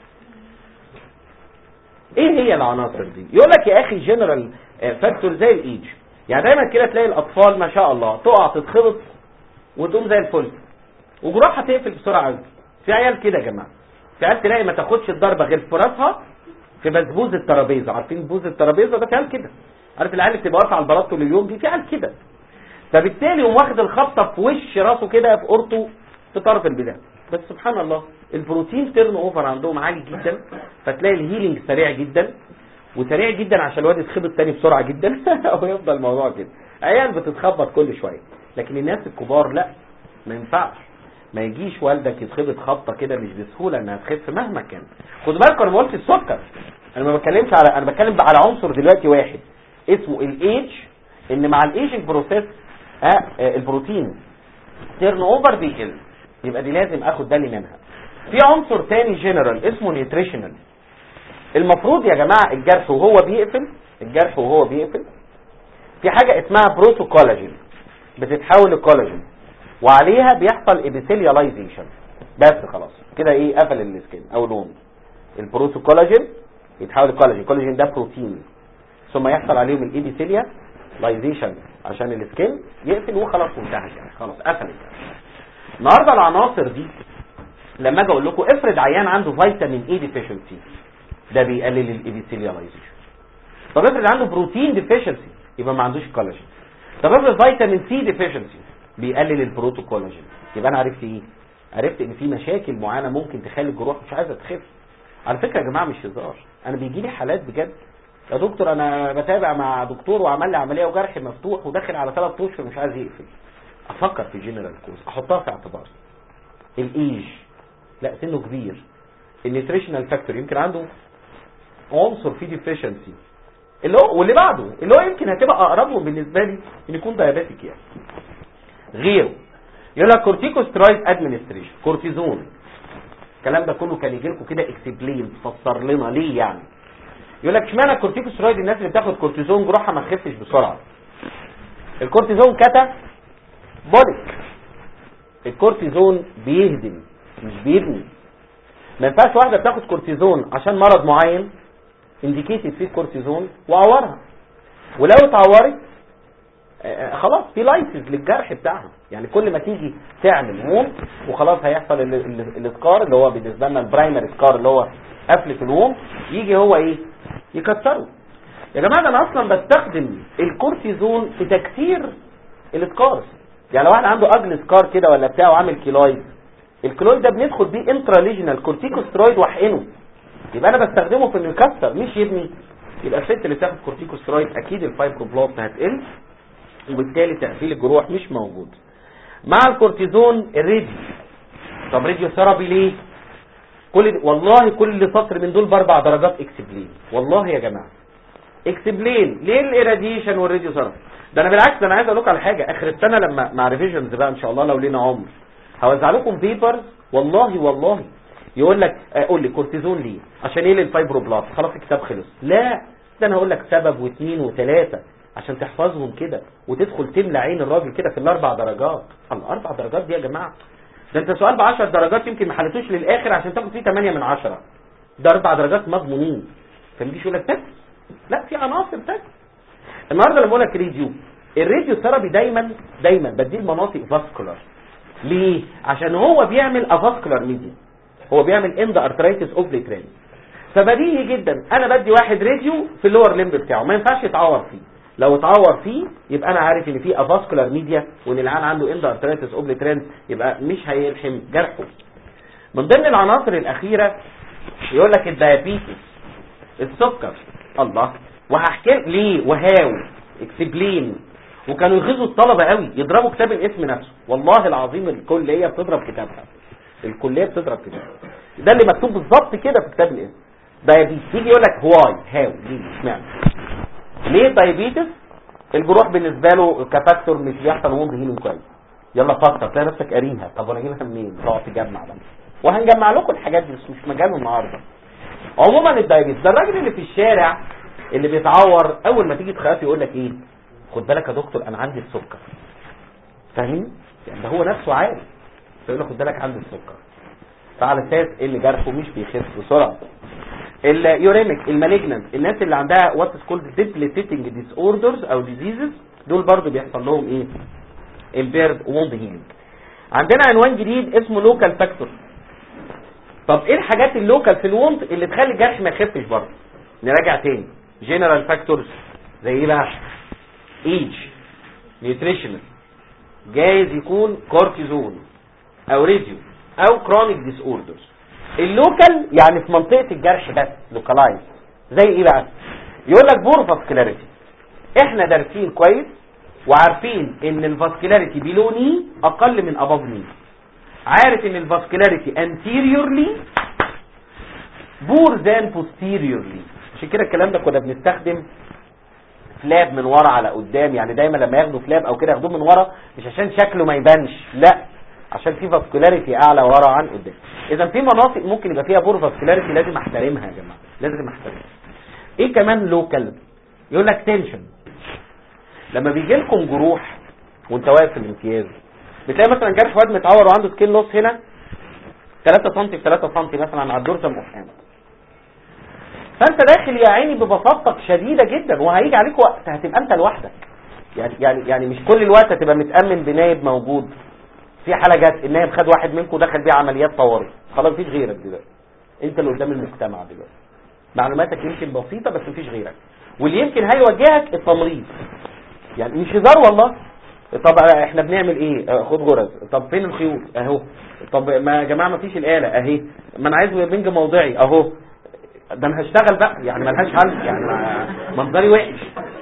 [SPEAKER 2] ايه هي العناصر دي يقول لك يا اخي جنرال فاكتور زي الايج يعني دايما كده تلاقي الاطفال ما شاء الله تقع تتخبط وتقوم زي الفل وجروحها تقفل بسرعه قوي في عيال كده يا جماعه في عيال تلاقي ما تاخدش الضربه غير في راسها في بسبوز الترابيزه عارفين بوز الترابيزه ده في عيال كده عارف العيال اللي بتبقى واقفه على البلاط طول اليوم دي في عيال كده فبالتالي يقوم واخد الخبطه في وش راسه كده في قرطه في طرف البدايه بس سبحان الله البروتين تيرن اوفر عندهم عالي جدا فتلاقي الهيلينج سريع جدا وسريع جدا عشان الواد يتخبط تاني بسرعه جدا ويفضل الموضوع كده عيال بتتخبط كل شويه لكن الناس الكبار لا ما ينفعش ما يجيش والدك يتخبط خبطه كده مش بسهوله انها تخف مهما كان خدوا بالكم انا ما قلتش السكر انا ما بتكلمش على انا بتكلم على عنصر دلوقتي واحد اسمه الايج ان مع الايجنج بروسيس آه آه البروتين تيرن اوفر بيقل يبقى دي لازم اخد بالي منها في عنصر تاني جنرال اسمه نيوتريشنال المفروض يا جماعه الجرح وهو بيقفل الجرح وهو بيقفل في حاجه اسمها بروتوكولاجين بتتحول لكولاجين وعليها بيحصل ابيثيليالايزيشن بس خلاص كده ايه قفل السكين او لون البروتوكولاجين يتحول لكولاجين الكولاجين ده بروتين ثم يحصل عليهم الابيثيليا لايزيشن عشان السكين يقفل وخلاص وانتهت يعني خلاص قفلت النهارده العناصر دي لما اجي اقول لكم افرض عيان عنده فيتامين اي ديفيشنسي ده بيقلل الابيثيليالايزيشن طب افرض عنده بروتين ديفيشنسي يبقى ما عندوش كولاجين طب افرض فيتامين سي ديفيشنسي بيقلل البروتوكولاجين يبقى انا عرفت ايه عرفت ان في مشاكل معينه ممكن تخلي الجروح مش عايزه تخف على فكره يا جماعه مش هزار انا بيجي لي حالات بجد يا دكتور انا بتابع مع دكتور وعمل لي عمليه وجرح مفتوح وداخل على ثلاث اشهر مش عايز يقفل افكر في جنرال كوز احطها في اعتباري الايج لا سنه كبير النيوتريشنال فاكتور يمكن عنده عنصر فيه ديفيشنسي اللي هو واللي بعده اللي هو يمكن هتبقى اقربهم بالنسبه لي ان يكون دايابيتيك يعني غيره يقول لك كورتيكوسترويد ادمنستريشن كورتيزون الكلام ده كله كان يجي لكم كده اكسبلين فسر لنا ليه يعني يقول لك اشمعنى الكورتيكوسترويد الناس اللي بتاخد كورتيزون جروحها ما تخفش بسرعه الكورتيزون كتا بوليك الكورتيزون بيهدم مش بيبني ما ينفعش واحده بتاخد كورتيزون عشان مرض معين انديكيتد فيه كورتيزون وعورها ولو اتعورت آه، خلاص في لايسز للجرح بتاعها يعني كل ما تيجي تعمل ووم وخلاص هيحصل ال- ال- الاسكار اللي هو بالنسبه لنا البرايمري سكار اللي هو قفله الووم يجي هو ايه يكسره يا جماعه ده انا اصلا بستخدم الكورتيزون في تكسير الاسكار يعني لو واحد عنده اجل سكار كده ولا بتاع وعامل كيلويد الكيلويد ده بندخل بيه انترا ليجنال كورتيكوسترويد واحقنه يبقى انا بستخدمه في انه يكسر مش يبني يبقى الست اللي بتاخد كورتيكوسترويد اكيد الفايبروبلاست هتقل وبالتالي تقفيل الجروح مش موجود مع الكورتيزون الراديو طب راديو ثيرابي ليه كل والله كل سطر من دول باربع درجات اكسبلين والله يا جماعه اكسبلين ليه الاراديشن والراديو ثيرابي ده انا بالعكس ده انا عايز اقول لكم على حاجه اخر السنه لما مع ريفيجنز بقى ان شاء الله لو لينا عمر هوزع لكم بيبرز والله والله يقول لك آه، قول لي كورتيزون ليه عشان ايه للفايبروبلاست خلاص الكتاب خلص لا ده انا هقول لك سبب واثنين وثلاثه عشان تحفظهم كده وتدخل تملى عين الراجل كده في الاربع درجات الاربع درجات دي يا جماعه ده انت سؤال ب 10 درجات يمكن ما حلتوش للاخر عشان تاخد فيه 8 من 10 ده اربع درجات مضمونين فما يجيش يقول لك تك لا في عناصر تك النهارده لما بقول لك ريديو الراديو ثيرابي دايما دايما بديه المناطق فاسكولار ليه عشان هو بيعمل افاسكولار ميديا هو بيعمل اند ارترايتس اوف ذا فبديهي جدا انا بدي واحد راديو في اللور ليمب بتاعه ما ينفعش يتعور فيه لو اتعور فيه يبقى انا عارف ان في افاسكولار ميديا وان العيان عنده اند ارترايتس اوف ذا يبقى مش هيلحم جرحه من ضمن العناصر الاخيره يقول لك الدايابيتس السكر الله وهحكي لك ليه وهاو اكسبلين وكانوا يغيظوا الطلبه قوي يضربوا كتاب الاسم نفسه والله العظيم الكليه بتضرب كتابها الكليه بتضرب كتابها ده اللي مكتوب بالظبط كده في كتاب الاسم دايابيتس يجي يقول لك هواي هاو ليه اشمعنى ليه دايابيتس الجروح بالنسبه له كفاكتور مش بيحصل ووند هيلينج كويس يلا فكر تلاقي نفسك قاريها طب وانا اجيبها منين تقعد تجمع بقى وهنجمع لكم الحاجات دي بس مش مجاله النهارده عموما الدايابيتس ده الراجل اللي في الشارع اللي بيتعور اول ما تيجي تخاف يقول لك ايه خد بالك يا دكتور انا عندي السكر فاهمين يعني ده هو نفسه عارف فيقول له خد بالك عندي السكر فعلى اساس ان جرحه مش بيخف بسرعه اليوريميك المالجنانت الناس اللي عندها وات از كولد ديبليتيتنج ديس اوردرز او ديزيزز دول برضو بيحصل لهم ايه امبيرد ووند هيلينج عندنا عنوان جديد اسمه لوكال فاكتور طب ايه الحاجات اللوكال في الوند اللي تخلي الجرح ما يخفش برضه نراجع تاني جنرال فاكتورز زي ايه بقى ايج نيوتريشنال جايز يكون كورتيزون او ريديو او كرونيك ديس اوردرز اللوكال يعني في منطقه الجرح بس لوكالايز زي ايه بقى يقول لك بور فاسكولاريتي احنا دارسين كويس وعارفين ان الفاسكولاريتي بيلو ني اقل من اباف ني عارف ان الفاسكولاريتي anteriorly بور ذان posteriorly عشان كده الكلام ده كنا بنستخدم فلاب من ورا على قدام يعني دايما لما ياخدوا فلاب او كده ياخدوه من ورا مش عشان شكله ما يبانش لا عشان في فاسكولاريتي اعلى ورا عن قدام اذا في مناطق ممكن يبقى فيها بور فاسكولاريتي لازم احترمها يا جماعه لازم احترمها ايه كمان لوكال يقول لك تنشن لما بيجي لكم جروح وانت واقف في الامتياز بتلاقي مثلا جرح واد متعور وعنده سكين لوس هنا 3 سم في 3 سم مثلا على الدورسم اوف فانت داخل يا عيني ببساطتك شديده جدا وهيجي عليك وقت هتبقى انت لوحدك يعني يعني يعني مش كل الوقت هتبقى متامن بنايب موجود في حاله جت النايب خد واحد منكم دخل بيه عمليات طوارئ خلاص مفيش غيرك دلوقتي انت اللي قدام المجتمع دلوقتي معلوماتك يمكن بسيطه بس مفيش غيرك واللي يمكن هيواجهك التمريض يعني مش هزار والله طب احنا بنعمل ايه اه خد غرز طب فين الخيوط اهو طب ما يا جماعه ما فيش الاله اهي ما انا عايز بنج موضعي اهو ده انا هشتغل بقى يعني ملهاش حل يعني ما- منظري وحش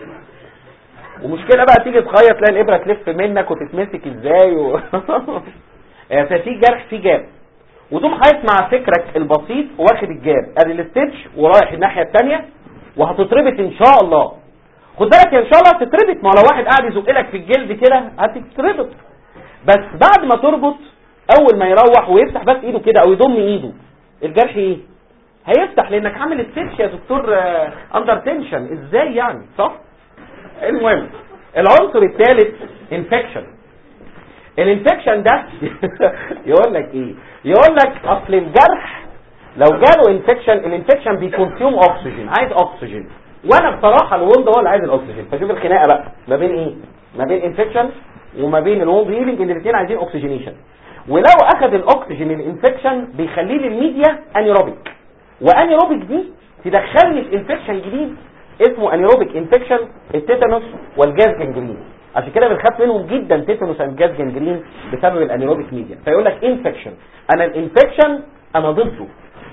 [SPEAKER 2] ومشكله بقى تيجي تخيط تلاقي الابره تلف منك وتتمسك ازاي و... يعني ففي جرح في جاب وتقوم خايف مع فكرك البسيط واخد الجاب ادي الستيتش ورايح الناحيه الثانيه وهتتربط ان شاء الله خد بالك ان شاء الله هتتربط ما لو واحد قاعد يزق لك في الجلد كده هتتربط بس بعد ما تربط اول ما يروح ويفتح بس ايده كده او يضم ايده الجرح ايه هيفتح لانك عامل ستيتش يا دكتور اندر تنشن ازاي يعني صح المهم العنصر الثالث انفكشن الانفكشن ده يقول لك ايه يقول لك اصل الجرح لو جاله انفكشن الانفكشن بيكونسيوم اكسجين عايز اكسجين وانا بصراحه الوند هو اللي عايز الاكسجين فشوف الخناقه بقى ما بين ايه ما بين انفكشن وما بين الوند هيلينج الاثنين عايزين اكسجينيشن ولو اخذ الاكسجين الانفكشن بيخليه للميديا انيروبيك وانيروبيك دي تدخلني في انفكشن جديد اسمه انيروبيك انفكشن التيتانوس والجاز جنجرين عشان كده بنخاف منهم جدا تيتانوس والجاز جنجرين بسبب الانيروبيك ميديا فيقول لك انفكشن انا الانفكشن انا ضده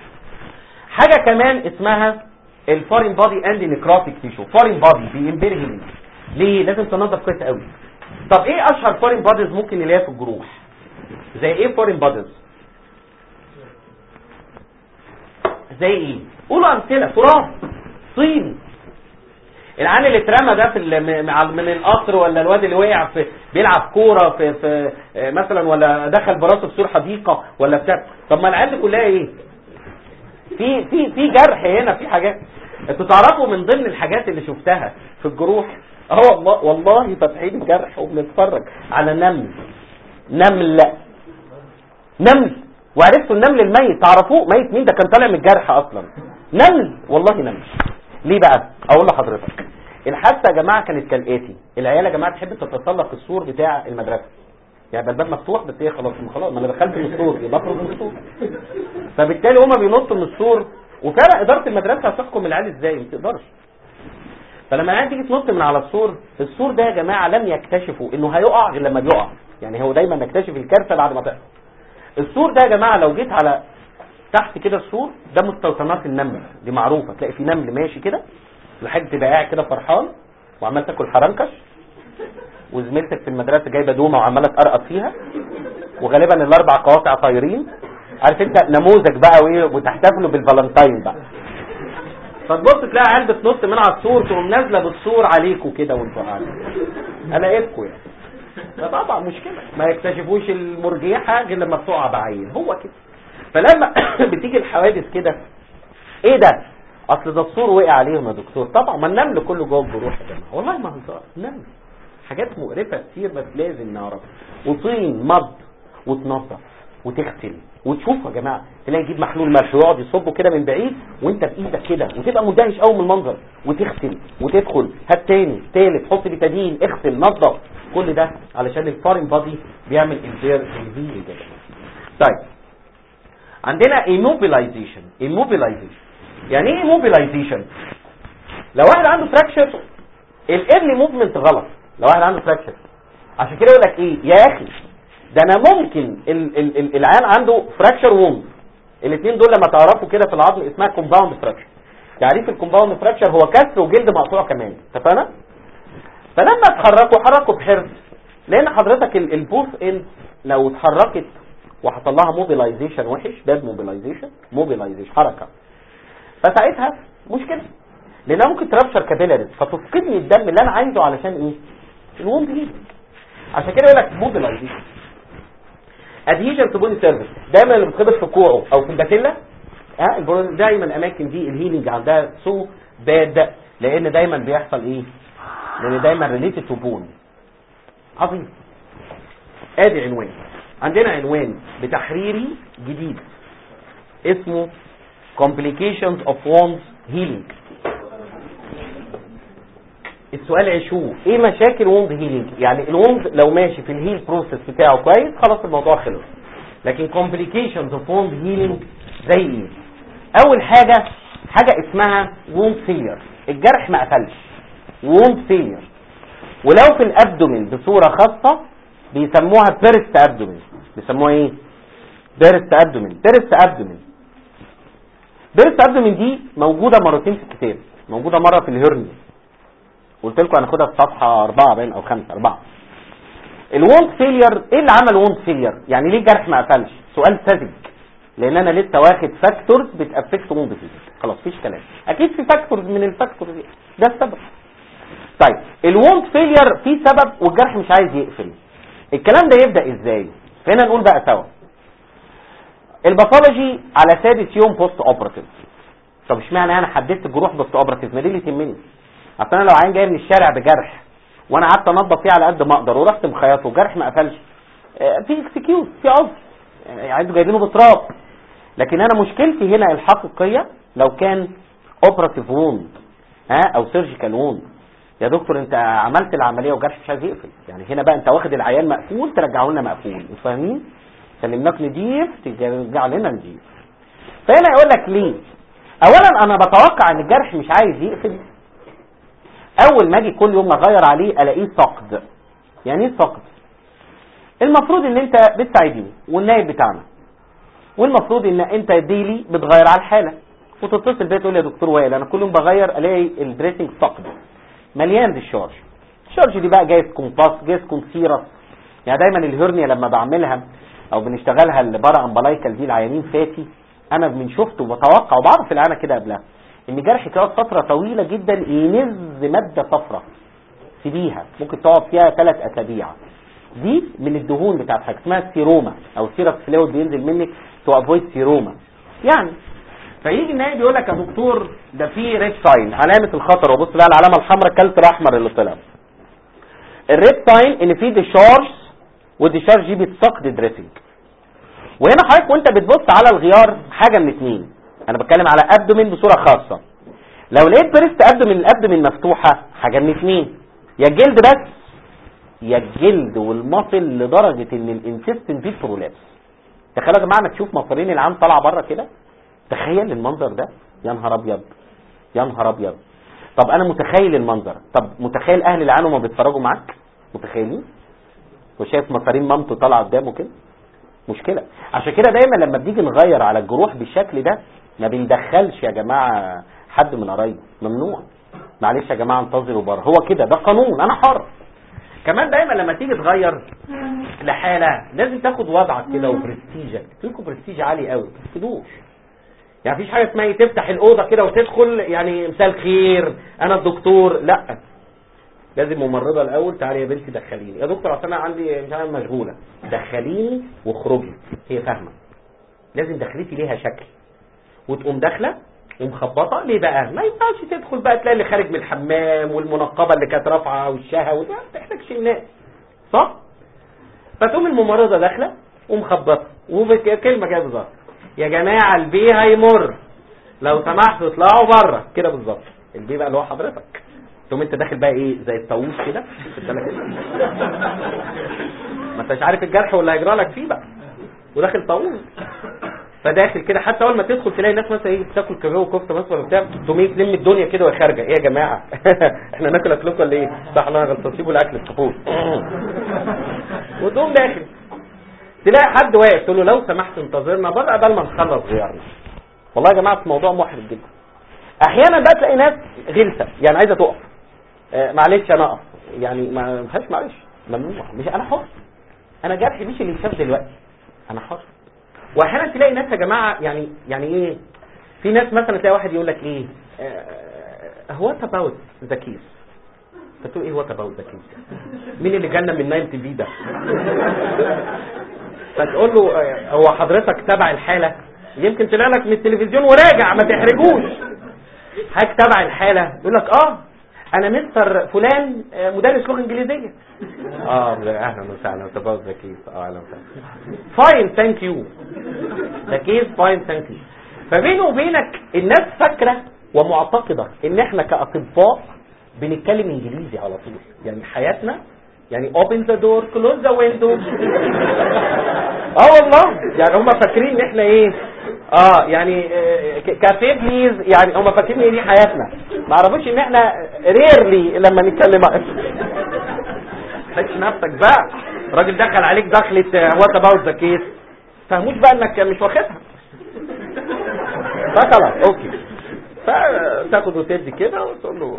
[SPEAKER 2] حاجه كمان اسمها الفورين بادي اند نيكروتيك تيشو فورين بادي بينبرهل ليه لازم تنظف كويس قوي طب ايه اشهر فورين باديز ممكن نلاقيها في الجروح زي ايه فورين باديز زي ايه قولوا امثله تراب طين العيال اللي اترمى ده في ال- مع- من القطر ولا الواد اللي وقع في بيلعب كوره في, في آه، مثلا ولا دخل براسه في سور حديقه ولا بتاع طب ما العيال دي كلها ايه في في في جرح هنا في حاجات انتوا تعرفوا من ضمن الحاجات اللي شفتها في الجروح اه والله والله فاتحين الجرح وبنتفرج على نمل نمل نمل وعرفتوا النمل الميت تعرفوه ميت مين ده كان طالع من الجرح اصلا نمل والله نمل ليه بقى اقول لحضرتك الحادثه يا جماعه كانت كالاتي العيال يا جماعه تحب تتسلق السور بتاع المدرسه يعني الباب مفتوح بس هي خلاص ما خلاص ما انا دخلت من السور يبقى اخرج من السور فبالتالي هما بينطوا من السور وفعلا اداره المدرسه هتحكم العيال ازاي ما تقدرش فلما العيال تيجي تنط من على السور السور ده يا جماعه لم يكتشفوا انه هيقع غير لما بيقع يعني هو دايما نكتشف الكارثه بعد ما تحصل السور ده يا جماعه لو جيت على تحت كده السور ده مستوطنات النمل دي معروفه تلاقي في نمل ماشي كده لحد تبقى قاعد كده فرحان وعمال تاكل حرنكش وزميلتك في المدرسه جايبه دومه وعماله تقرقط فيها وغالبا الاربع قواطع طايرين عارف انت نموذج بقى وايه وتحتفلوا بالفالنتاين بقى فتبص تلاقي عيال بتنط من على السور تقوم نازله بالسور عليكوا كده وانتوا قاعدين الاقيكوا يعني ده طبعا مشكله ما يكتشفوش المرجيحه غير لما بتقع بعين هو كده فلما بتيجي الحوادث كده ايه ده اصل ده السور وقع عليهم يا دكتور طبعا ما النمل كله جوه الجروح يا جماعه والله ما هزار نمل حاجات مقرفه كتير بس لازم نعرف وطين مض وتنظف وتغسل وتشوف يا جماعه تلاقي يجيب محلول ملح ويقعد يصبه كده من بعيد وانت بايدك كده وتبقى مندهش قوي من المنظر وتغسل وتدخل هات تاني تالت حط بتادين اغسل نظف كل ده علشان الفارين بادي بيعمل انفير انفير كده طيب عندنا immobilization immobilization يعني ايه immobilization لو واحد عنده فراكشر الايرلي موفمنت غلط لو واحد عنده فراكشر عشان كده يقول لك ايه يا اخي ده انا ممكن ال ال ال العيان عنده فراكشر ووند الاثنين دول لما تعرفوا كده في العظم اسمها كومباوند فراكشر تعريف الكومباوند فراكشر هو كسر وجلد مقطوع كمان اتفقنا فلما تحركوا حركوا بحرص لان حضرتك ال- البوث اند لو اتحركت وحصل لها موبيلايزيشن وحش باد موبيلايزيشن موبيلايزيشن حركه فساعتها مشكله لانها ممكن ترابشر كابيلاريز فتفقدني الدم اللي انا عايزه علشان ايه الوند هيلينج عشان كده يقول لك موبيلايزيشن ادهيجن تو بودي سيرفيس دايما اللي بتخبط في كوعه او في الباتيلا ها البرو- دايما الاماكن دي الهيلينج عندها سو باد لان دايما بيحصل ايه لان دايما ريليتد تو بون عظيم ادي عنوان عندنا عنوان بتحريري جديد اسمه complications of wounds healing السؤال عشوه ايه مشاكل ووند هيلينج يعني الوند لو ماشي في الهيل بروسيس بتاعه كويس خلاص الموضوع خلص لكن complications of wound healing زي ايه اول حاجة حاجة اسمها wound failure الجرح ما قفلش wound failure ولو في الابدومين بصورة خاصة بيسموها بيرست ابدومين بيسموها ايه بيرست ابدومين بيرست ابدومين بيرست ابدومين دي موجودة مرتين في الكتاب موجودة مرة في الهرني قلت لكم هناخدها في صفحة أربعة باين أو خمسة أربعة الوند فيلير ايه اللي عمل وند فيلير يعني ليه الجرح ما قفلش سؤال ساذج لان انا لسه واخد فاكتورز بتافكت وند فيلير خلاص مفيش كلام اكيد في فاكتورز من الفاكتورز دي ده السبب طيب الوند فيلير في سبب والجرح مش عايز يقفل الكلام ده يبدا ازاي فهنا نقول بقى سوا الباثولوجي على سادس يوم بوست اوبراتيف طب اشمعنى انا حددت الجروح بوست اوبراتيف ما دي اللي تهمني اصل انا لو عين جاي من الشارع بجرح وانا قعدت انضف فيه على قد ما اقدر ورحت مخيطه وجرح ما قفلش آه، في اكسكيوز في عذر يعني عايزوا جايبينه بتراب لكن انا مشكلتي هنا الحقيقيه لو كان اوبراتيف ووند ها او سيرجيكال ووند يا دكتور انت عملت العمليه وجرح مش عايز يقفل يعني هنا بقى انت واخد العيان مقفول ترجعه لنا مقفول انتوا فاهمين سلمناك نضيف ترجع لنا نضيف فهنا يقول لك ليه اولا انا بتوقع ان الجرح مش عايز يقفل اول ما اجي كل يوم اغير عليه الاقيه فقد يعني ايه فقد المفروض ان انت بتساعدني والنائب بتاعنا والمفروض ان انت ديلي بتغير على الحاله وتتصل بيا تقول لي يا دكتور وائل انا كل يوم بغير الاقي الدريسنج فقد مليان بالشارج الشارج دي بقى جايز تكون باس جايز تكون سيرس يعني دايما الهرنيا لما بعملها او بنشتغلها البارا امبلايكال دي العيانين فاتي انا من شفته وبتوقع وبعرف العيانه كده قبلها ان جرح يقعد فتره طويله جدا ينز ماده صفراء سيبيها ممكن تقعد فيها ثلاث اسابيع دي من الدهون بتاعت حاجه اسمها السيروما او سيرس فلويد بينزل منك تو افويد سيروما يعني فيجي النايب يقول لك يا دكتور ده في ريد ساين علامه الخطر وبص بقى العلامه الحمراء الكلت الاحمر اللي طلع الريد ساين ان في ديشارج والديشارج دي بتسقط دريسنج وهنا حضرتك وانت بتبص على الغيار حاجه من اتنين انا بتكلم على ابدومين بصوره خاصه لو لقيت بريست ابدومين الابدومين مفتوحه حاجه من اتنين يا الجلد بس يا الجلد والمصل لدرجه ان الانسيستن فيه برولابس تخيلوا يا جماعه ما تشوف مصارين العام طالعه بره كده تخيل المنظر ده يا نهار ابيض يا نهار ابيض طب انا متخيل المنظر طب متخيل اهل العالم وما بيتفرجوا معاك متخيلين وشايف مصارين مامته طالعه قدامه كده مشكلة عشان كده دايما لما بنيجي نغير على الجروح بالشكل ده ما بندخلش يا جماعة حد من قرايبه ممنوع معلش يا جماعة انتظروا بره هو كده ده قانون انا حر كمان دايما لما تيجي تغير لحالة لازم تاخد وضعك كده وبرستيجك تلكوا برستيج عالي قوي ما تفقدوش يعني مفيش حاجة اسمها إيه تفتح الأوضة كده وتدخل يعني مساء الخير أنا الدكتور لا لازم ممرضة الأول تعالي يا بنتي دخليني يا دكتور أصل أنا عندي مش عارف مشغولة دخليني واخرجي هي فاهمة لازم دخلتي ليها شكل وتقوم داخلة ومخبطة ليه بقى ما ينفعش تدخل بقى تلاقي اللي خارج من الحمام والمنقبة اللي كانت رافعة وشها وده ما تحتاجش الناس صح فتقوم الممرضة داخلة ومخبطة وكلمة كده بالظبط يا جماعة البي هيمر لو سمحتوا اطلعوا بره كده بالظبط البي بقى اللي هو حضرتك تقوم انت داخل بقى ايه زي الطاووس كده خد بالك كده ما انتش عارف الجرح ولا هيجرى لك فيه بقى وداخل طاووس فداخل كده حتى اول ما تدخل تلاقي الناس مثلا ايه بتاكل كباب وكفته مثلا ولا بتاع تقوم ايه تلم الدنيا كده وهي خارجه ايه يا جماعه احنا ناكل اكلكم ولا ايه؟ صح انا غلطان سيبوا الاكل الطفول وتقوم داخل تلاقي حد واقف تقول له لو سمحت انتظرنا بره قبل ما نخلص غيارنا والله يا جماعه الموضوع محرج جدا احيانا بقى تلاقي ناس غلسه يعني عايزه تقف آه معلش انا اقف يعني ما فيهاش معلش ممنوع مش انا حر انا جرحي مش اللي يتشاف دلوقتي
[SPEAKER 3] انا حر واحيانا تلاقي ناس يا جماعه يعني يعني ايه في ناس مثلا تلاقي واحد يقول لك ايه هو اباوت ذا كيس فتقول ايه وات اباوت ذا كيس مين اللي جالنا من نايم تي في ده فتقول له آه، هو حضرتك تبع الحاله يمكن طلع لك من التلفزيون وراجع ما تحرجوش حضرتك تبع الحاله يقول لك اه انا مستر فلان آه، مدرس لغه انجليزيه اه اهلا وسهلا وات اباوت ذا كيس اه اهلا وسهلا فاين ثانك يو ذا كيس فاين ثانك يو فبيني وبينك الناس فاكره ومعتقده ان احنا كاطباء بنتكلم انجليزي على طول يعني حياتنا يعني open the door close the window اه والله يعني هم فاكرين ان احنا ايه اه يعني آه، ك- كافيه بليز يعني هم فاكرين ان دي حياتنا ما عرفوش ان احنا ريرلي لما نتكلم تحس نفسك بقى الراجل دخل عليك دخلة وات اباوت ذا كيس فهموش بقى انك مش واخدها فخلاص اوكي فتاخد وتدي كده وتقول له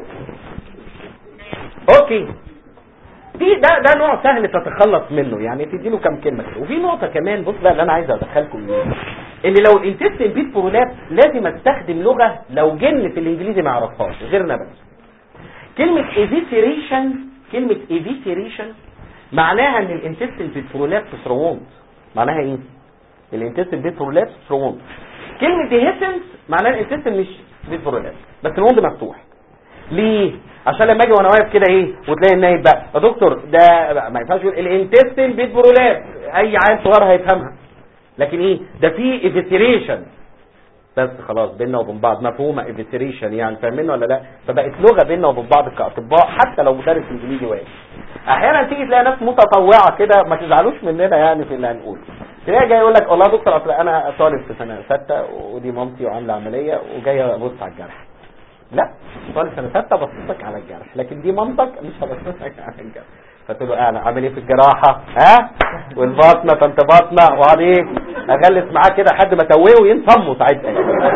[SPEAKER 3] اوكي دي ده ده نوع سهل تتخلص منه يعني تديله كام كلمه كده وفي نقطه كمان بص بقى اللي انا عايز ادخلكم ايه ان لو الانتستين بيت برولاب لازم استخدم لغه لو جن في الانجليزي ما يعرفهاش غيرنا بس كلمه ايفيسيريشن كلمه ايفيسيريشن معناها ان الانتستين بيت برولاب ثروند معناها ايه الانتستين بيت برولاب ثروند كلمه ديهيسنس معناها الانتستين مش بيت برولاب بس الوند مفتوح ليه عشان لما اجي وانا واقف كده ايه وتلاقي النايب بقى يا دكتور ده ما ينفعش يقول الانتستين بيت برولاب اي عيل صغير هيفهمها لكن ايه ده في ايفيتريشن بس خلاص بيننا وبين بعض مفهومه ايفيتريشن يعني فاهمين ولا لا فبقت لغه بيننا وبين بعض كاطباء حتى لو مدرس انجليزي واقف احيانا تيجي تلاقي ناس متطوعه كده ما تزعلوش مننا يعني في اللي هنقوله تلاقي جاي يقول لك والله يا دكتور اصل انا طالب في سنه سته ودي مامتي وعامله عمليه وجايه ابص على الجرح لا طالب سنه سته بصيتك على الجرح لكن دي مامتك مش هبصيتك على الجرح فتقول له انا عامل ايه في الجراحه ها والبطنه طنط بطنه وقعد ايه اغلس معاه كده لحد ما تويه وينصموا ساعتها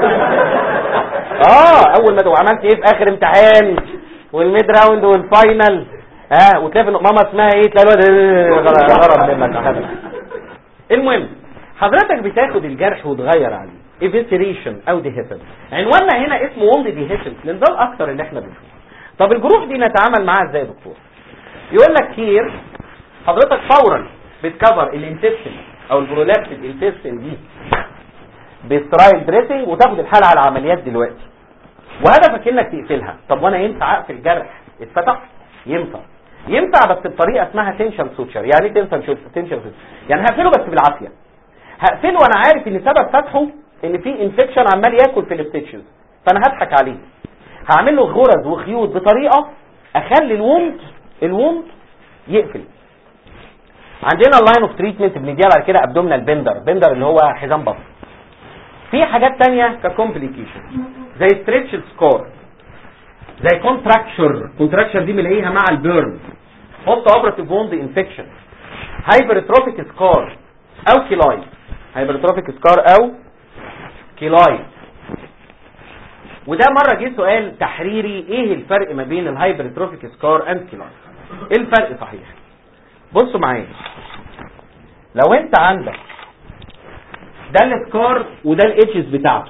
[SPEAKER 3] اه اول ما تبقى عملت ايه في اخر امتحان والميد راوند والفاينل ها وتلاقي إن ماما اسمها ايه تلاقي الواد إيه، غرب منك يا حضرتك. المهم حضرتك بتاخد الجرح وتغير عليه ايفيسيريشن او ديهيسن عنواننا هنا اسمه وند ديهيسن لان ده الاكثر اللي احنا بنشوفه طب الجروح دي نتعامل معاها ازاي يا دكتور يقول لك كير حضرتك فورا بتكفر الانتستين او البرولابتد انتستين دي بسترايل دريسنج وتاخد الحاله على العمليات دلوقتي وهدفك انك تقفلها طب وانا ينفع اقفل جرح اتفتح ينفع ينفع بس بطريقه اسمها تنشن سوتشر يعني ايه تنشن تنشن سوتشر يعني هقفله بس بالعافيه هقفله وانا عارف ان سبب فتحه ان في انفكشن عمال ياكل في الستيتشز فانا هضحك عليه هعمل له غرز وخيوط بطريقه اخلي الوند الوند يقفل عندنا اللاين اوف تريتمنت بنديها بعد كده ابدومينال بندر بندر اللي هو حزام بطن في حاجات تانية ككومبليكيشن زي ستريتش سكور زي كونتراكشر كونتراكشر دي بنلاقيها مع البيرن بوست اوبراتيف ووند انفكشن هايبرتروفيك سكار او كيلايد هايبرتروفيك سكار او كيلايد وده مرة جه سؤال تحريري ايه الفرق ما بين الهايبرتروفيك سكار اند كيلايد ايه الفرق صحيح بصوا معايا لو انت عندك ده السكار وده الايدجز بتاعته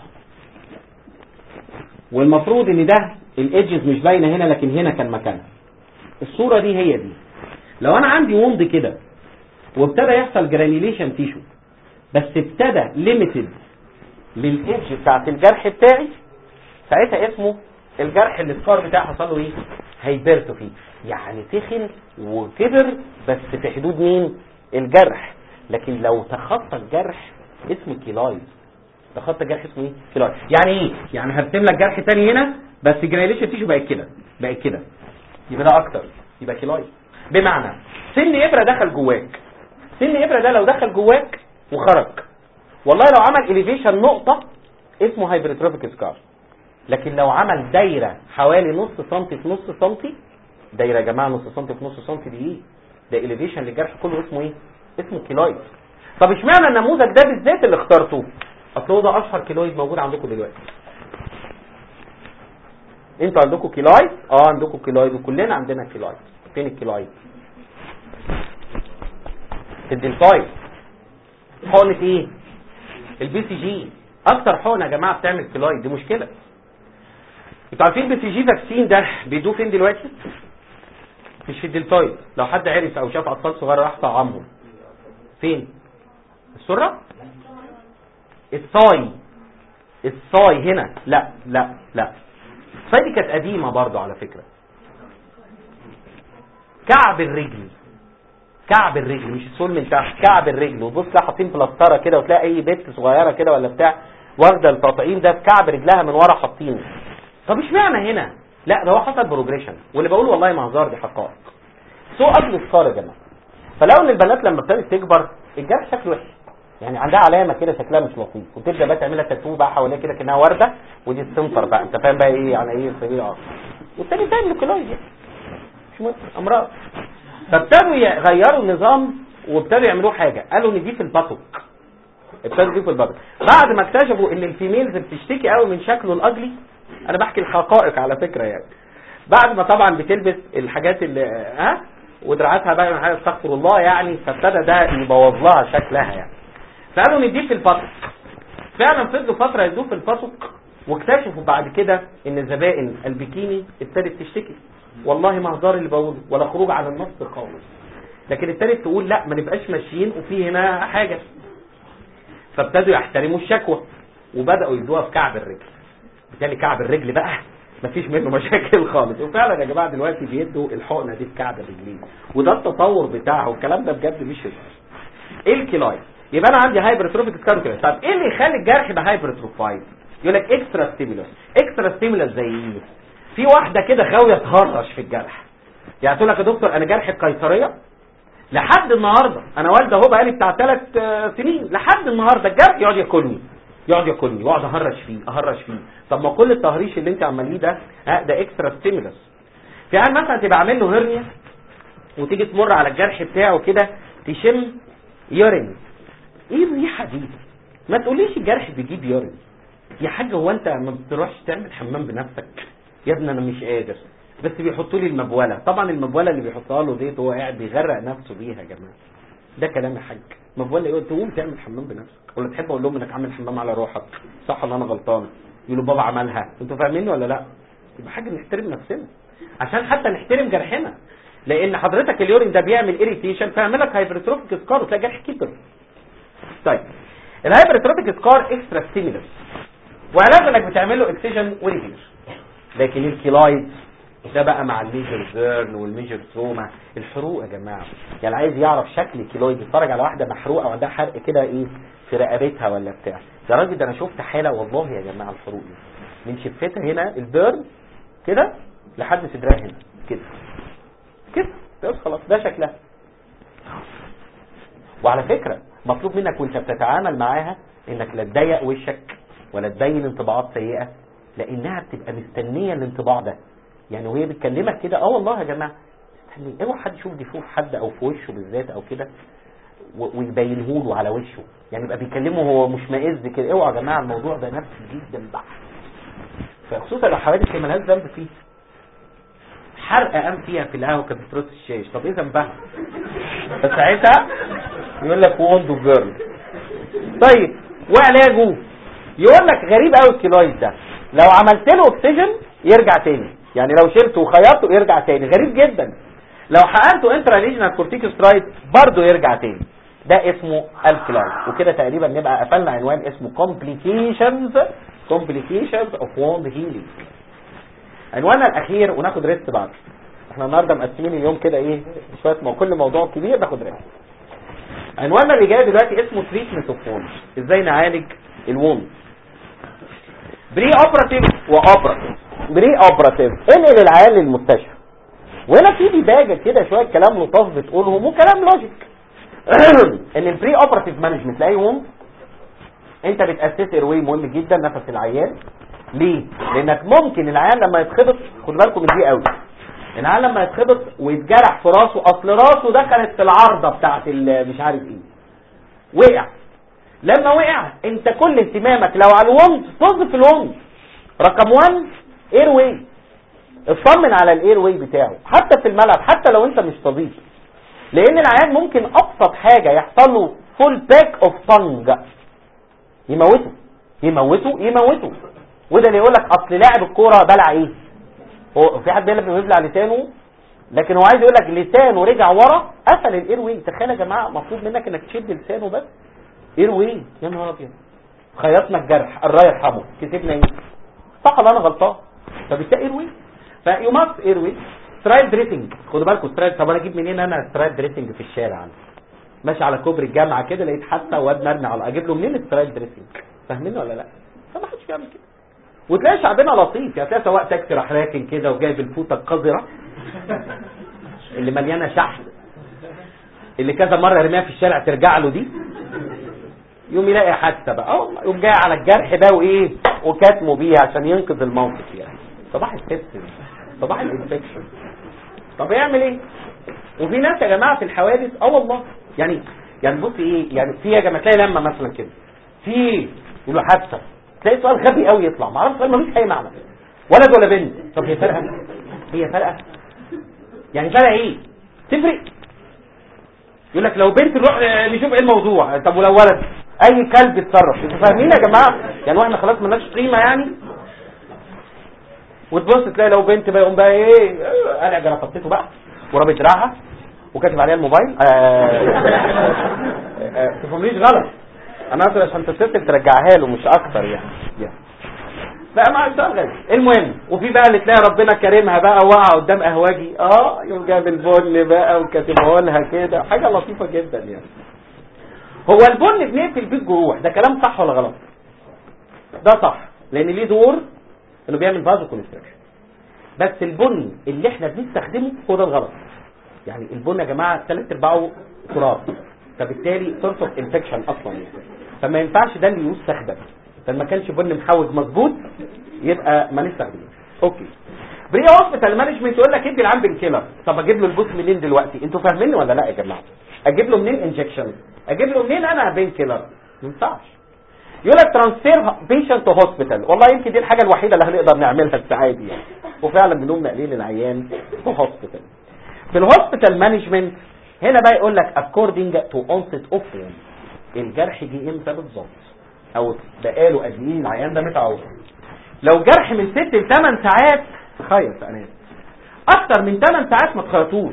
[SPEAKER 3] والمفروض ان ده الايدجز مش باينه هنا لكن هنا كان مكانها الصوره دي هي دي لو انا عندي وند كده وابتدى يحصل جرانيليشن تيشو بس ابتدى ليميتد للايدج بتاعت الجرح بتاعي ساعتها اسمه الجرح اللي السكار بتاعه حصل له ايه هيبرتوفي يعني تخن وكبر بس في حدود مين الجرح لكن لو تخطى الجرح اسمه كيلايد تخطى الجرح اسمه ايه كيلايد يعني ايه يعني هرسم لك جرح تاني هنا بس جرانيليشن تيشو بقت كده بقت كده يبقى ده اكتر يبقى كيلايد بمعنى سن ابره دخل جواك سن ابره ده لو دخل جواك وخرج والله لو عمل اليفيشن نقطه اسمه هايبرتروفيك سكار لكن لو عمل دايره حوالي نص سنتي في نص سنتي دايره يا جماعه نص سنتي في نص سنتي دي ايه ده اليفيشن للجرح كله اسمه ايه اسمه كيلويد طب اشمعنى النموذج ده بالذات اللي اخترته اصل هو ده اشهر كيلويد موجود عندكم دلوقتي انتوا عندكم كيلويد اه عندكم كيلويد وكلنا عندنا كيلويد فين الكيلويد في الدلتايد حقنه ايه البي سي جي اكتر حقنه يا جماعه بتعمل كيلويد دي مشكله انتوا عارفين البي سي جي فاكسين ده بيدوه فين دلوقتي مش في الدلتويد لو حد عرف او شاف اطفال صغيره راح طعمهم فين السره الصاي الصاي هنا لا لا لا الصاي دي كانت قديمه برضو على فكره كعب الرجل كعب الرجل مش السول من تحت كعب الرجل وتبص تلاقي حاطين بلاستره كده وتلاقي اي بنت صغيره كده ولا بتاع واخده التطعيم ده في كعب رجلها من ورا حاطينه طب اشمعنى هنا لا ده هو حصل بروجريشن واللي بقول والله ما هزار دي حقائق سو قبل الصار يا جماعه فلو ان البنات لما ابتدت تكبر الجرح شكله وحش يعني عندها علامه كده شكلها مش لطيف وتبدا بقى تعملها تاتو بقى حواليها كده كانها ورده ودي السنتر بقى انت فاهم بقى ايه يعني ايه في اه والتاني تاني لوكلايز مش مهم امراض فابتدوا يغيروا النظام وابتدوا يعملوا حاجه قالوا ان دي في الباتوك ابتدوا دي في الباتوك بعد ما اكتشفوا ان الفيميلز بتشتكي قوي من شكله الاجلي انا بحكي الحقائق على فكره يعني بعد ما طبعا بتلبس الحاجات اللي ها ودراعاتها بقى من حاجه استغفر الله يعني فابتدى ده يبوظ لها شكلها يعني فقالوا نديه في الباتوك فعلا فضلوا فتره يدوه في الباتوك واكتشفوا بعد كده ان زبائن البكيني ابتدت تشتكي والله ما هزار اللي بقوله ولا خروج عن النص خالص لكن ابتدت تقول لا ما نبقاش ماشيين وفي هنا حاجه فابتدوا يحترموا الشكوى وبداوا يدوها في كعب الرجل بالتالي كعب الرجل بقى مفيش منه مشاكل خالص وفعلا يا جماعه دلوقتي بيدوا الحقنه دي في كعب الرجلين وده التطور بتاعه والكلام ده بجد مش هزار ايه الكلايد يبقى انا عندي هايبرتروفيك سكاركولاس طب ايه اللي يخلي الجرح يبقى هايبرتروفايد يقول لك اكسترا ستيمولس اكسترا ستيمولس زي ايه في واحده كده غاويه تهرش في الجرح يعني تقول لك يا دكتور انا جرحي القيصريه لحد النهارده انا والده اهو بقالي بتاع ثلاث سنين لحد النهارده الجرح يقعد ياكلني يقعد ياكلني واقعد اهرش فيه اهرش فيه طب ما كل التهريش اللي انت عماليه ده ها ده اكسترا ستيمولس في حال مثلا تبقى عامل له هرنيا وتيجي تمر على الجرح بتاعه كده تشم يورين ايه الريحه دي ما تقوليش الجرح بيجيب يورين يا حاج هو انت ما بتروحش تعمل حمام بنفسك يا ابني انا مش قادر بس بيحطوا لي المبوله طبعا المبوله اللي بيحطها له ديت هو قاعد بيغرق نفسه بيها يا جماعه ده كلام يا حاج مبوله يقول تقوم تعمل حمام بنفسك ولا تحب اقول لهم انك عامل حمام على روحك صح ولا انا غلطان يقولوا بابا عملها انتوا فاهميني ولا لا يبقى حاجه نحترم نفسنا عشان حتى نحترم جرحنا لان حضرتك اليورين ده بيعمل اريتيشن فيعمل لك هايبرتروفيك سكار وتلاقي جرح كبر طيب الهايبرتروفيك سكار اكسترا ستيمولس وعلاج انك بتعمل له اكسجن وريفير لكن الكيلايد ده بقى مع الميجر بيرن والميجر تروما الحروق يا جماعه يعني عايز يعرف شكل الكيلويد يتفرج على واحده محروقه وعندها حرق كده ايه في رقبتها ولا بتاع يا راجل ده انا شفت حاله والله يا جماعه الحروق دي من شفتها هنا البيرن كده لحد صدرها هنا كده كده بس خلاص ده شكلها وعلى فكره مطلوب منك وانت بتتعامل معاها انك لا تضيق وشك ولا تبين انطباعات سيئه لانها بتبقى مستنيه الانطباع ده يعني وهي بتكلمك كده اه والله يا جماعه استني اوعى حد يشوف دفوف حد او في وشه بالذات او كده ويبينه له على وشه يعني يبقى بيكلمه هو مشمئز كده اوعى يا جماعه الموضوع ده نفسي جدا بحت فخصوصا لو حوادث هي مالهاش ذنب فيه حرق قام فيها في القهوه كانت بترص الشاش طب ايه ذنبها فساعتها يقول لك ووند جيرل طيب وعلاجه يقول لك غريب قوي الكيلويد ده لو عملت له اكسجن يرجع تاني يعني لو شلته وخيطته يرجع تاني غريب جدا لو حقنته انترا ليجنال كورتيكوسترايد برضه يرجع تاني ده اسمه الكلايد وكده تقريبا نبقى قفلنا عنوان اسمه complications complications of wound healing عنواننا الاخير وناخد ريست بعد احنا النهارده مقسمين اليوم كده ايه شويه ما كل موضوع كبير ناخد ريست عنواننا اللي جاي دلوقتي اسمه تريتمنت اوف ووند ازاي نعالج الووند بري اوبراتيف واوبراتيف بري اوبراتيف انقل العيال للمستشفى وهنا في ديباجه كده شويه كلام لطاف بتقولهم وكلام لوجيك ان البري اوبراتيف مانجمنت لاي ووند انت بتاسس ايروي مهم جدا نفس العيان ليه لانك ممكن العيان لما يتخبط خد بالكم من دي قوي العيان لما يتخبط ويتجرح في راسه اصل راسه دخلت في العارضه بتاعت مش عارف ايه وقع لما وقع انت كل اهتمامك لو على الوند طز في الوند رقم 1 اير واي اطمن على الاير واي بتاعه حتى في الملعب حتى لو انت مش طبيب لان العيان ممكن ابسط حاجه يحصل له فول باك اوف طنج يموته يموته يموته وده اللي يقول لك اصل لاعب الكوره بلع ايه هو في حد بيقول لك بيبلع لسانه لكن هو عايز يقول لك لسانه رجع ورا قفل الاير واي تخيل يا جماعه مطلوب منك انك تشد لسانه بس اير واي يا نهار ابيض خيطنا الجرح الله يرحمه كسبنا ايه صح ولا انا غلطان فبالتالي اير واي فيو ماست اير واي سترايد دريسنج خدوا بالكم سترايد طب انا اجيب منين انا سترايد دريسنج في الشارع عندي ماشي على كوبري الجامعه كده لقيت حتى واد مرمي على اجيب له منين سترايد دريسنج فاهمين ولا لا فما حدش بيعمل كده وتلاقي شعبنا لطيف يعني تلاقي سواق تاكسي راح راكن كده وجايب الفوطه القذره اللي مليانه شحن اللي كذا مره يرميها في الشارع ترجع له دي يوم يلاقي حادثه بقى اه والله يقوم جاي على الجرح ده وايه وكاتمه بيه عشان ينقذ الموقف يعني صباح السيستم صباح الانفكشن طب يعمل ايه وفي ناس يا جماعه في الحوادث اه والله يعني يعني بص ايه يعني في يا جماعه تلاقي لما مثلا كده في يقول له حادثه تلاقي سؤال غبي قوي يطلع ما اعرفش سؤال ملوش اي معنى ولد ولا بنت طب هي فارقه هي فارقه يعني فارقه ايه تفرق يقول لك لو بنت نروح نشوف ايه الموضوع طب ولو ولد اي كلب يتصرف انتوا فاهمين يا جماعه يعني واحنا خلاص مالناش قيمه يعني وتبص تلاقي لو بنت بقى يقوم بقى ايه قلع جرافطته بقى ورابط دراعها وكاتب عليها الموبايل ما تفهمنيش غلط انا اقصد عشان تتصل ترجعها له مش اكتر يعني, يعني. لا ما سؤال غريب المهم وفي بقى اللي تلاقي ربنا كريمها بقى وقع قدام قهوجي اه يوم جاب البن بقى وكاتبه لها كده حاجه لطيفه جدا يعني هو البن بنقفل بيه الجروح ده كلام صح ولا غلط ده صح لان ليه دور انه بيعمل فازو كونستراكشن بس البن اللي احنا بنستخدمه هو ده الغلط يعني البن يا جماعه ثلاث ارباعه تراب فبالتالي سورس اوف انفكشن اصلا يعني. فما ينفعش ده اللي يستخدم فما كانش بن محوج مظبوط يبقى ما نستخدموش اوكي بري هوسبيتال مانجمنت يقول لك ادي العام بين كيلر طب اجيب له البوس منين دلوقتي انتوا فاهميني ولا لا يا جماعه اجيب له منين انجكشن اجيب له منين انا بين كيلر ما ينفعش يقول لك ترانسفير بيشنت تو هوسبيتال والله يمكن دي الحاجه الوحيده اللي هنقدر نعملها الساعه دي يعني وفعلا بنقوم نقلين العيان في هوسبيتال في الهوسبيتال مانجمنت هنا بقى يقول لك according to onset of wound الجرح جه امتى بالظبط او بقاله قد ايه العيان ده متعور لو جرح من 6 ل 8 ساعات خيط انا اكتر من 8 ساعات ما تخيطوش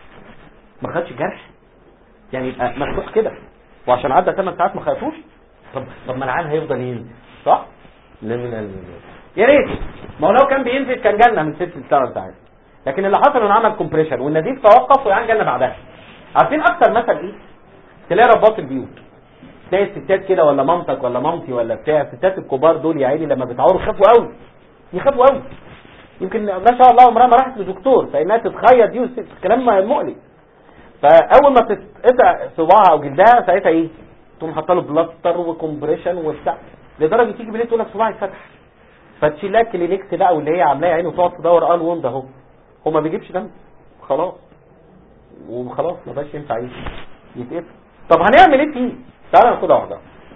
[SPEAKER 3] ما خدش جرح يعني يبقى مفتوح كده وعشان عدى 8 ساعات ما خيطوش طب طب ما العيان هيفضل ينزل صح لا من ال... يا ريت ما هو لو كان بينزل كان جالنا من 6 ل 8 ساعات لكن اللي حصل انه عمل كومبريشن والنزيف توقف والعيان جالنا بعدها عارفين اكتر مثل ايه تلاقي رباط البيوت تلاقي الستات كده ولا مامتك ولا مامتي ولا بتاع الستات الكبار دول يا عيني لما بيتعوروا يخافوا قوي يخافوا قوي يمكن ما شاء الله عمرها ما راحت لدكتور فانها تتخيط دي كلام مقلق فاول ما تتقطع صباعها او جلدها ساعتها ايه تقوم حاطه له بلاستر وكمبريشن وبتاع لدرجه تيجي بالليل تقول لك صباعي اتفتح فتشيل لها كلينكس بقى واللي هي عاملاه عيني وتقعد تدور اه الوند اهو هو ما بيجيبش دم خلاص وخلاص ما بقاش ينفع يتقفل طب هنعمل ايه فيه تعالى ناخدها واحده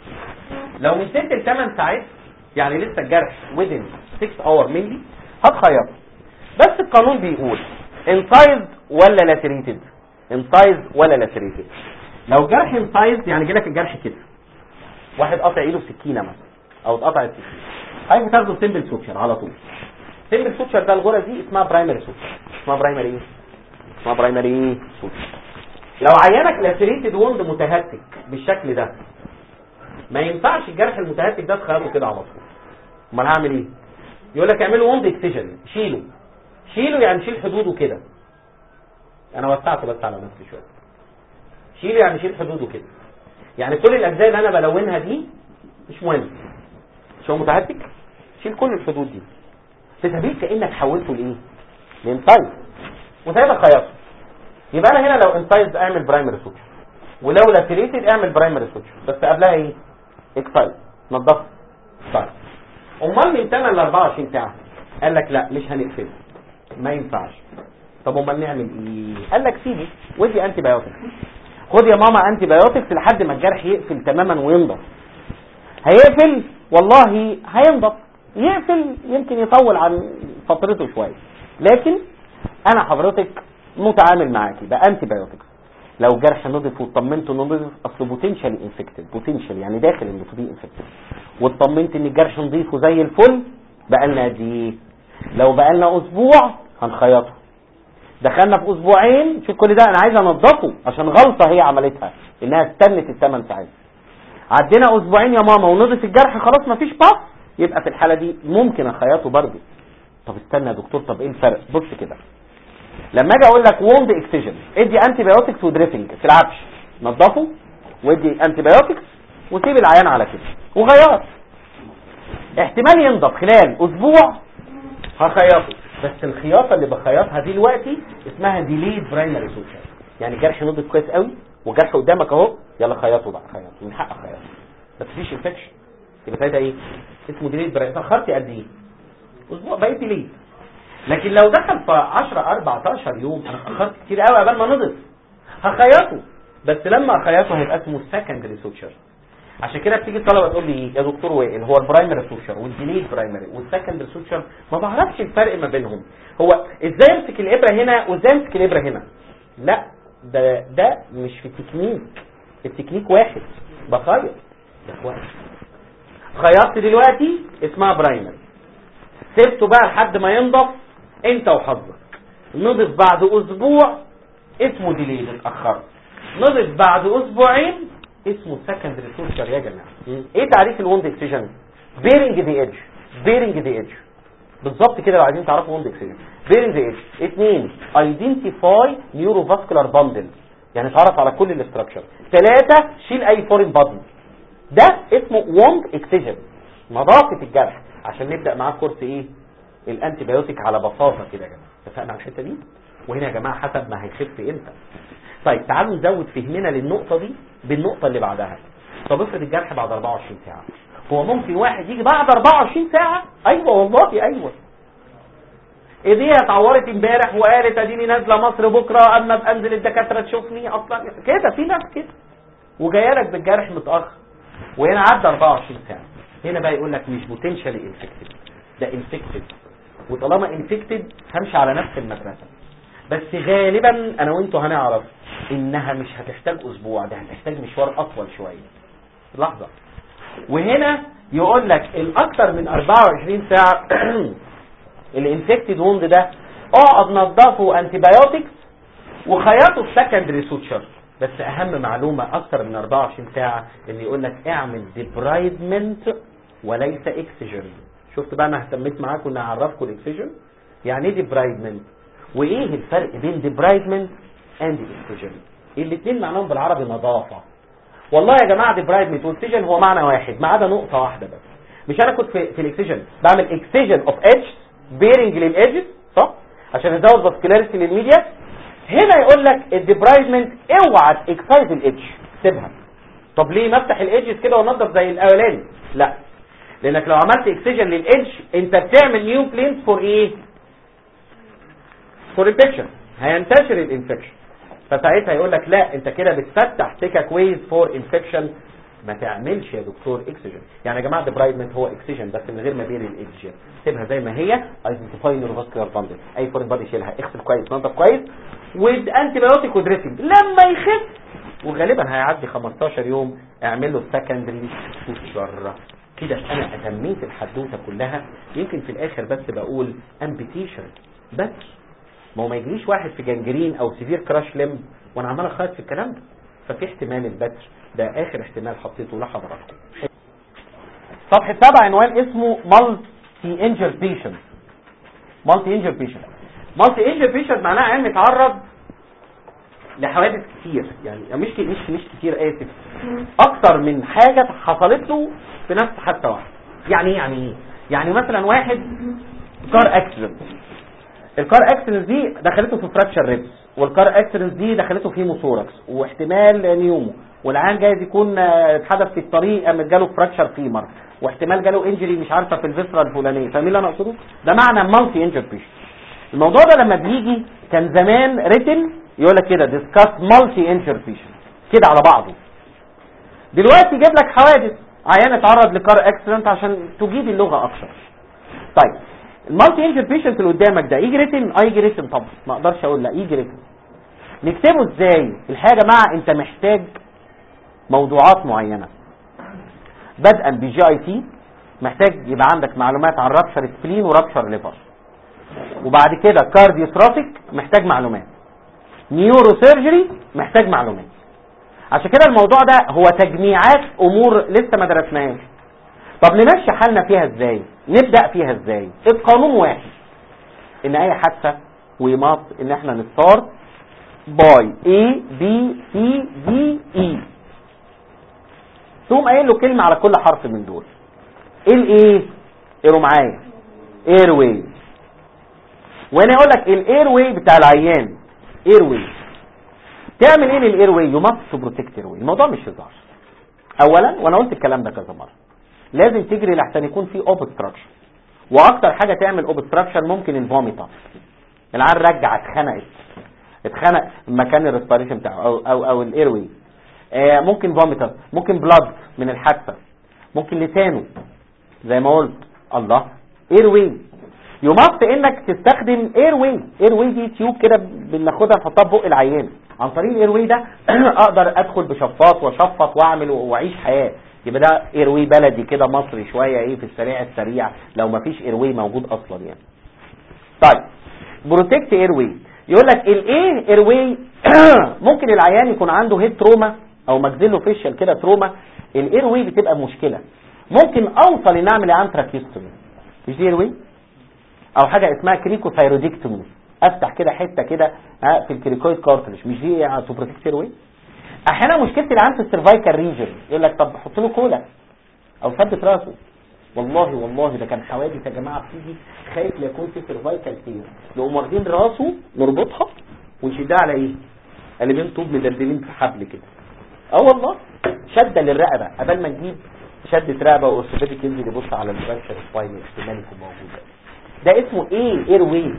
[SPEAKER 3] لو من 6 ل 8 ساعات يعني لسه الجرح within 6 اور ملي هتخيط بس القانون بيقول انسايز ولا لاتريتد انسايز ولا لاتريتد لو جرح انسايز يعني جالك الجرح كده واحد قطع ايده بسكينه مثلا او اتقطع السكينه عايز تاخده سيمبل سوتشر على طول سيمبل سوتشر ده الغرز دي اسمها برايمري سوتشر اسمها برايمري ايه اسمها برايمري سوتشر لو عينك لاتريتد ووند متهتك بالشكل ده ما ينفعش الجرح المتهتك ده تخيطه كده على طول امال هعمل ايه يقول لك اعمله ووند اكسجن شيله شيله يعني شيل حدوده كده انا وسعت بس على نفسي شويه شيله يعني شيل حدوده كده يعني كل الاجزاء اللي انا بلونها دي مش مهم مش هو متهتك شيل كل الحدود دي في سبيل كانك حولته لايه لانسايز وساعتها خيطه يبقى انا هنا لو انسايز اعمل برايمري سوتشر ولو لاتريتد اعمل برايمري سوتشر بس قبلها ايه اكسايز نضفه طيب امال من 8 ل 24 ساعه قال لك لا مش هنقفله ما ينفعش طب امال نعمل ايه قال لك سيبي ودي انتي بايوتكس خد يا ماما انتي بايوتكس لحد ما الجرح يقفل تماما وينضف هيقفل والله هينضف يقفل يمكن يطول عن فترته شويه لكن انا حضرتك متعامل معاكي بقى انتي بايوتكس
[SPEAKER 2] لو جرح نضف واطمنت انه نضف اصله بوتنشال انفكتد بوتنشال يعني داخل انه تو بي انفكتد واطمنت ان الجرح نضيف وزي الفل بقالنا قد ايه لو بقالنا اسبوع هنخيطه دخلنا في اسبوعين شوف كل ده انا عايز انضفه عشان غلطه هي عملتها انها استنت الثمان ساعات عدينا اسبوعين يا ماما ونضف الجرح خلاص مفيش باص يبقى في الحاله دي ممكن اخيطه برضه طب استنى يا دكتور طب ايه الفرق بص كده لما اجي اقول لك ووند اكسجن ادي انتي بايوتكس ودريسنج ما تلعبش نضفه وادي انتي بايوتكس وسيب العيان على كده وغير احتمال ينضف خلال اسبوع هخيطه بس الخياطه اللي بخيطها دلوقتي اسمها ديليد برايمري سوشيال يعني جرح نضف كويس قوي وجرح قدامك اهو يلا خيطه بقى خيطه من حقك خيطه بس مفيش انفكشن يبقى ساعتها ايه اسمه ديليد برايمري اتاخرت قد ايه اسبوع بقيت ديليد لكن لو دخل في 10 14 يوم انا اتاخرت كتير قوي قبل ما نضف هخيطه بس لما اخيطه هيبقى اسمه سكندري سوتشر عشان كده بتيجي الطلبه تقول لي يا دكتور وائل هو البرايمري سوتشر والديليد برايمري والسكندري سوتشر ما بعرفش الفرق ما بينهم هو ازاي امسك الابره هنا وازاي امسك الابره هنا لا ده ده مش في التكنيك التكنيك واحد بخيط ده واحد خيطت دلوقتي اسمها برايمري سبته بقى لحد ما ينضف انت وحظك نضف بعد اسبوع اسمه ديليد اتاخرت نضف بعد اسبوعين اسمه سكندري سوشيال يا جماعه ايه تعريف الوند اكسجن بيرنج ذا ايدج بيرنج ذا ايدج بالظبط كده لو عايزين تعرفوا وند اكسجن بيرنج ذا ايدج اثنين ايدنتيفاي نيورو فاسكولار باندل يعني اتعرف على كل الاستراكشر ثلاثه شيل اي فورين بادي ده اسمه وند اكسجن نظافه الجرح عشان نبدا معاه كورس ايه الانتي بايوتيك على بساطه كده يا جماعه اتفقنا على الحته دي وهنا يا جماعه حسب ما هيخف امتى طيب تعالوا نزود فهمنا للنقطه دي بالنقطه اللي بعدها طب افرض الجرح بعد 24 ساعه هو ممكن واحد يجي بعد 24 ساعه ايوه والله ايوه ايديها اتعورت امبارح وقالت اديني نازله مصر بكره اما ابقى انزل الدكاتره تشوفني اصلا كده في ناس كده وجايه لك بالجرح متاخر وهنا عدى 24 ساعه هنا بقى يقول لك مش بوتنشالي انفكتد ده انفكتد وطالما انفكتد همشي على نفس المدرسه بس غالبا انا وانتوا هنعرف انها مش هتحتاج اسبوع ده هتحتاج مشوار اطول شويه لحظه وهنا يقول لك الاكثر من 24 ساعه الانفكتد ووند ده اقعد نضفه انتي بايوتكس وخيطه في سكندري سوتشر بس اهم معلومه اكثر من 24 ساعه ان يقول لك اعمل ديبرايدمنت وليس اكسجن شفت بقى انا اهتميت معاكم ان اعرفكم الاكسجن يعني ايه ديبرايدمنت وايه الفرق بين ديبرايدمنت اند اكسجن الاثنين معناهم بالعربي نظافه والله يا جماعه ديبرايدمنت واكسجن هو معنى واحد ما عدا نقطه واحده بس مش انا كنت في, في الاكسجن بعمل اكسجن اوف اتش بيرنج للايدجز صح عشان ازود فاسكولاريتي للميديا هنا يقول لك الديبرايدمنت اوعى تكسايز الايدج سيبها طب ليه ما افتح الايدجز كده وانضف زي الاولاني لا لانك لو عملت اكسجن للايدج انت بتعمل نيو بلينز فور ايه فور انفكشن هينتشر الانفكشن فساعتها يقول لك لا انت كده بتفتح سكك ويز فور انفكشن ما تعملش يا دكتور اكسجن يعني يا جماعه ديبرايدمنت هو اكسجن بس من غير ما بير الايدج سيبها زي ما هي ايدنتيفاي نيوروفاسكولار باندل اي فورين بادي شيلها اغسل كويس نظف كويس وانتي بايوتيك ودريسنج لما يخف وغالبا هيعدي 15 يوم اعمل له سكندري سوتشر كده انا اتميت الحدوته كلها يمكن في الاخر بس بقول امبيتيشن بس ما هو ما يجريش واحد في جنجرين او سيفير كراش لم وانا عمال اخيط في الكلام ده ففي احتمال البتر ده اخر احتمال حطيته لحضراتكم صفحه سبعة عنوان اسمه مالتي انجر بيشنت مالتي انجر بيشنت مالتي انجر بيشنت معناه عين متعرض لحوادث كتير يعني مش مش مش كتير اسف اكتر من حاجه حصلت له في نفس حادثه واحده يعني ايه يعني ايه يعني مثلا واحد كار اكسيدنت الكار اكسيدنت دي دخلته في فراكشر ريبس والكار اكسيدنت دي دخلته في هيموثوركس واحتمال نيومو والعيان جايز يكون اتحدث في الطريق قام جاله فراكشر فيمر واحتمال جاله انجري مش عارفه في الفيسرا الفلانيه فاهمين اللي انا اقصده ده معنى مالتي انجر بيشن الموضوع ده لما بيجي كان زمان ريتن يقول لك كده ديسكاس مالتي انجر بيشن كده على بعضه دلوقتي جاب لك حوادث عيان اتعرض لكار اكسيدنت عشان تجيب اللغه اكتر طيب المالتي انجر بيشنت اللي قدامك ده يجي ريتن اه يجي ريتن طبعا ما اقدرش اقول لا يجي ريتن
[SPEAKER 3] نكتبه ازاي الحقيقه يا جماعه انت محتاج موضوعات معينه بدءا بجي اي تي محتاج يبقى عندك معلومات عن رابشر سبلين ورابشر ليفر وبعد كده كارديو ثراتيك محتاج معلومات نيورو سيرجري محتاج معلومات عشان كده الموضوع ده هو تجميعات امور لسه ما درسناهاش طب نمشي حالنا فيها ازاي نبدا فيها ازاي القانون واحد ان اي حادثه وماط ان احنا نستارت باي A B C D E ثم قايل له كلمة على كل حرف من دول ايه الايه اقروا معايا اير واي وانا اقول لك الاير واي بتاع العيان اير واي تعمل ايه للاير واي يو ماست تو بروتكت اير واي الموضوع مش هزار اولا وانا قلت الكلام ده كذا مره لازم تجري لحسن يكون في اوبستراكشن واكتر حاجه تعمل اوبستراكشن ممكن الفوميتا العيان رجع اتخنقت اتخنق مكان الريسبيريشن بتاعه او او, أو الاير واي آه ممكن فوميتر ممكن بلاد من الحادثه ممكن لسانه زي ما قلت الله اير واي يمص انك تستخدم اير واي اير واي دي تيوب كده بناخدها نحطها في بق العيان عن طريق الاير واي ده اقدر ادخل بشفاط واشفط واعمل واعيش حياه يبقى ده اير واي بلدي كده مصري شويه ايه في السريع السريع لو ما فيش اير واي موجود اصلا يعني طيب بروتكت اير واي يقول لك الايه اير واي ممكن العيان يكون عنده هيد تروما او ماكسيلو فيشل كده تروما الاير واي بتبقى مشكله ممكن اوصل ان اعمل عن تراكيستومي مش دي اير واي او حاجه اسمها كريكو ثايرودكتومي افتح كده حته كده ها في الكريكويد كارتلج مش دي سوبروتكت اير واي احيانا مشكله العيان في السيرفايكال ريجن يقول لك طب حط له كولا او ثبت راسه والله والله ده كان حوادث يا جماعه بتيجي خايف لا يكون في سيرفايكال كتير نقوم واخدين راسه نربطها ونشدها على ايه؟ قلبين طوب مدلدلين في حبل كده اه والله شده للرقبه قبل ما نجيب شده رقبه واورثوبيديك ينزل يبص على الفراكشر سباين احتمال يكون موجود ده اسمه ايه اير واي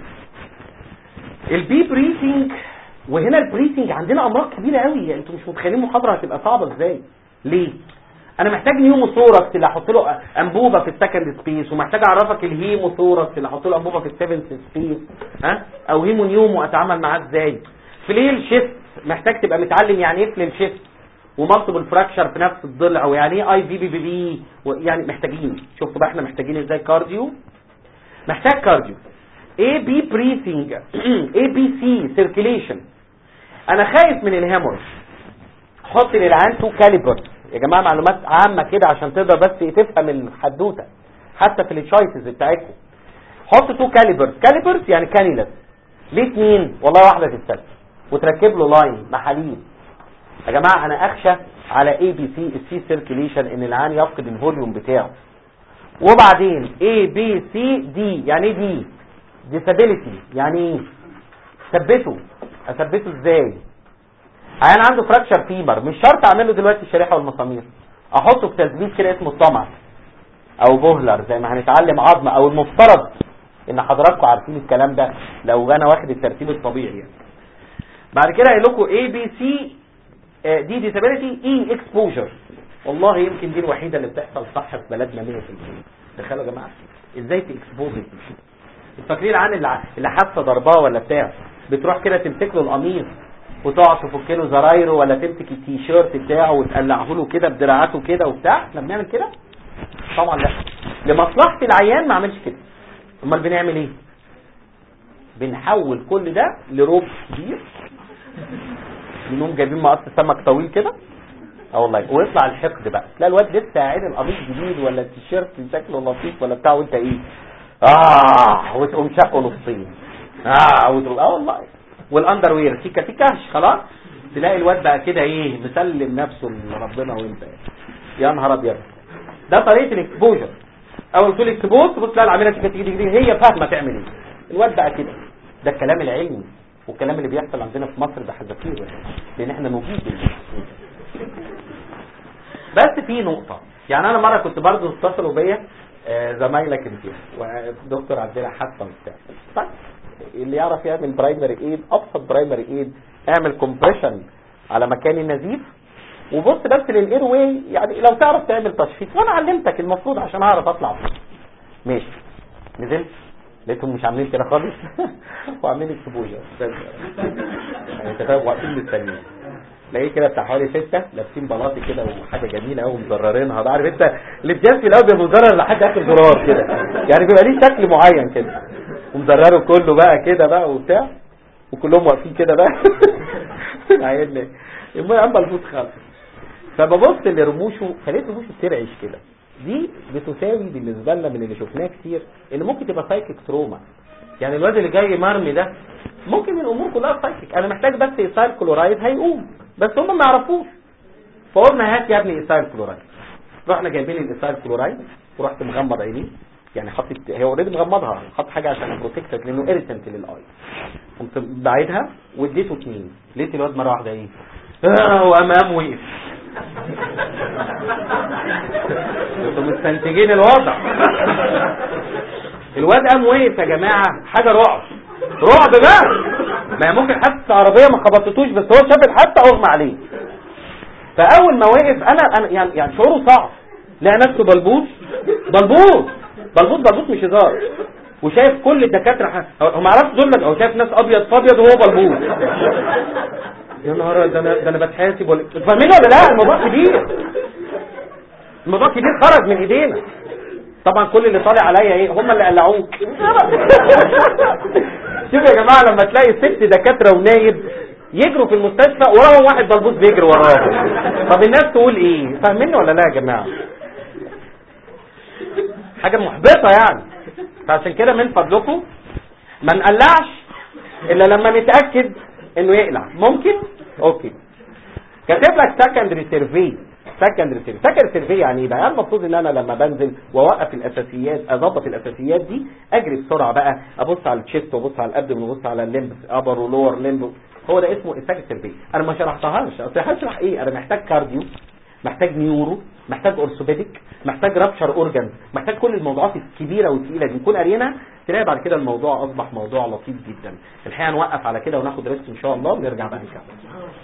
[SPEAKER 3] البي بريثنج وهنا البريثنج عندنا امراض كبيره قوي يعني انتوا مش متخيلين محاضره هتبقى صعبه ازاي ليه انا محتاج نيوموثوركس اللي احط له انبوبه في السكند سبيس ومحتاج اعرفك الهيموثوركس اللي احط له انبوبه في السيفنث سبيس ها او هيمو نيومو اتعامل معاه ازاي فليل شيفت محتاج تبقى متعلم يعني ايه فليل شيفت ومطلب الفراكشر في نفس الضلع او يعني ايه اي في بي بي بي يعني محتاجين شفتوا بقى احنا محتاجين ازاي كارديو محتاج كارديو اي بي بريثنج اي بي سي سيركيليشن انا خايف من الهيموريج حط للعيان تو كاليبر يا جماعه معلومات عامه كده عشان تقدر بس تفهم الحدوته حتى في التشايسز بتاعتكم حط تو كاليبرز كاليبرز يعني كانيلس ليه اتنين والله واحده تتسد وتركب له لاين محاليل يا جماعه انا اخشى على اي بي سي السي سيركيليشن ان العيان يفقد الفوليوم بتاعه وبعدين اي بي سي دي يعني ايه دي ديسابيليتي يعني ايه ثبته اثبته ازاي عيان عنده فراكشر فيمر مش شرط اعمل له دلوقتي الشريحه والمسامير احطه في تثبيت كده اسمه الطمع او بوهلر زي ما هنتعلم عظمه او المفترض ان حضراتكم عارفين الكلام ده لو انا واخد الترتيب الطبيعي يعني. بعد كده قايل لكم اي بي سي دي ديسابيليتي اي اكسبوجر والله يمكن دي الوحيده اللي بتحصل صح في بلدنا 100% تخيلوا يا جماعه ازاي تكسبوز فاكرين عن اللي اللي حاسه ضرباه ولا بتاع بتروح كده تمسك له القميص وتقعد تفك له زرايره ولا تمسك التيشيرت بتاعه وتقلعه له كده بدراعاته كده وبتاع احنا بنعمل كده طبعا لا لمصلحه العيان ما اعملش كده امال بنعمل ايه بنحول كل ده لروب كبير بنقوم جايبين مقص سمك طويل كده اه والله ويطلع الحقد بقى تلاقي الواد لسه قاعد القميص جديد ولا التيشيرت شكله لطيف ولا بتاع وانت ايه اه وتقوم شقه نصين اه وتقوم اه والله والاندر وير سيكا سيكا خلاص تلاقي الواد بقى كده ايه مسلم نفسه لربنا وانت يا نهار ابيض ده طريقه الاكسبوجر اول تقول اكسبوز تبص تلاقي العميله تيجي تيجي تيجي هي فاهمه تعمل ايه الواد بقى كده ده الكلام العلمي والكلام اللي بيحصل عندنا في مصر ده حذافير لان احنا نجيب بس في نقطة يعني انا مرة كنت برضو اتصلوا بيا آه، زمايلك انت ودكتور عندنا حاسة وبتاع طيب اللي يعرف يعمل برايمري ايد ابسط برايمري ايد اعمل كومبريشن على مكان النزيف وبص بس للاير واي يعني لو تعرف تعمل تشخيص وانا علمتك المفروض عشان اعرف اطلع فيه ماشي نزلت لقيتهم مش عاملين كده خالص وعاملين اكسبوجر انت فاهم واقفين مستنيين تلاقيه كده بتاع حوالي ستة لابسين بلاطي كده وحاجة جميلة قوي مزررينها ده عارف انت اللي بجد الاول بيبقى مزرر لحد اخر زرار كده يعني بيبقى ليه شكل معين كده ومزرره كله بقى كده بقى وبتاع وكلهم واقفين كده بقى عيل ليه المهم عم بلبوط خالص فببص لرموشه فلقيت رموشه بترعش كده دي بتساوي بالنسبه لنا من اللي شفناه كتير ان ممكن تبقى سايكيك تروما يعني الواد اللي جاي مرمي ده ممكن الامور كلها سايكيك انا محتاج بس ايثايل كلورايد هيقوم بس هم ما يعرفوش فقلنا هات يا ابني ايثايل كلورايد رحنا جايبين الايثايل كلورايد ورحت مغمض عينيه يعني حطيت هي اوريدي مغمضها حط حاجه عشان بروتكتك لانه ايريتنت للاي قمت بعيدها واديته اتنين لقيت الواد مره واحده ايه آه وامام وقف انتوا مستنتجين الوضع الواد قام وقف يا جماعه حاجه رعب رعب بقى ما هي ممكن حادثه عربيه ما خبطتوش بس هو شاف الحادثه اغمى عليه فاول ما وقف انا انا يعني يعني شعوره صعب لقى نفسه بلبوس بلبوس بلبوس بلبوس مش هزار وشايف كل الدكاتره ح... هو ما عرفش دول هو شايف ناس ابيض فابيض وهو بلبوس يا نهار ده انا ده انا بتحاسب ولا فاهمين ولا لا الموضوع كبير الموضوع كبير خرج من ايدينا طبعا كل اللي طالع عليا ايه هم اللي قلعوك شوف يا جماعه لما تلاقي ست دكاتره ونايب يجروا في المستشفى وراهم واحد بلبوس بيجري وراهم طب الناس تقول ايه فاهميني ولا لا يا جماعه حاجه محبطه يعني فعشان كده من فضلكم ما نقلعش الا لما نتاكد انه يقلع ممكن اوكي كاتب لك سكندري سيرفي سكندري سيرفي سكندري سيرفي يعني ايه بقى المفروض ان انا لما بنزل واوقف الاساسيات اظبط الاساسيات دي اجري بسرعه بقى ابص على التشيست وابص على الابدن وابص على الليمب ابر ولور ليمب هو ده اسمه السكندري سيرفي انا ما شرحتهاش اصل هشرح ايه انا محتاج كارديو محتاج نيورو محتاج اورثوبيديك محتاج رابشر اورجان محتاج كل الموضوعات الكبيره والثقيله دي نكون قاريينها تلاقي بعد كده الموضوع اصبح موضوع لطيف جدا الحقيقه نوقف على كده وناخد ريست ان شاء الله ونرجع بقى نكمل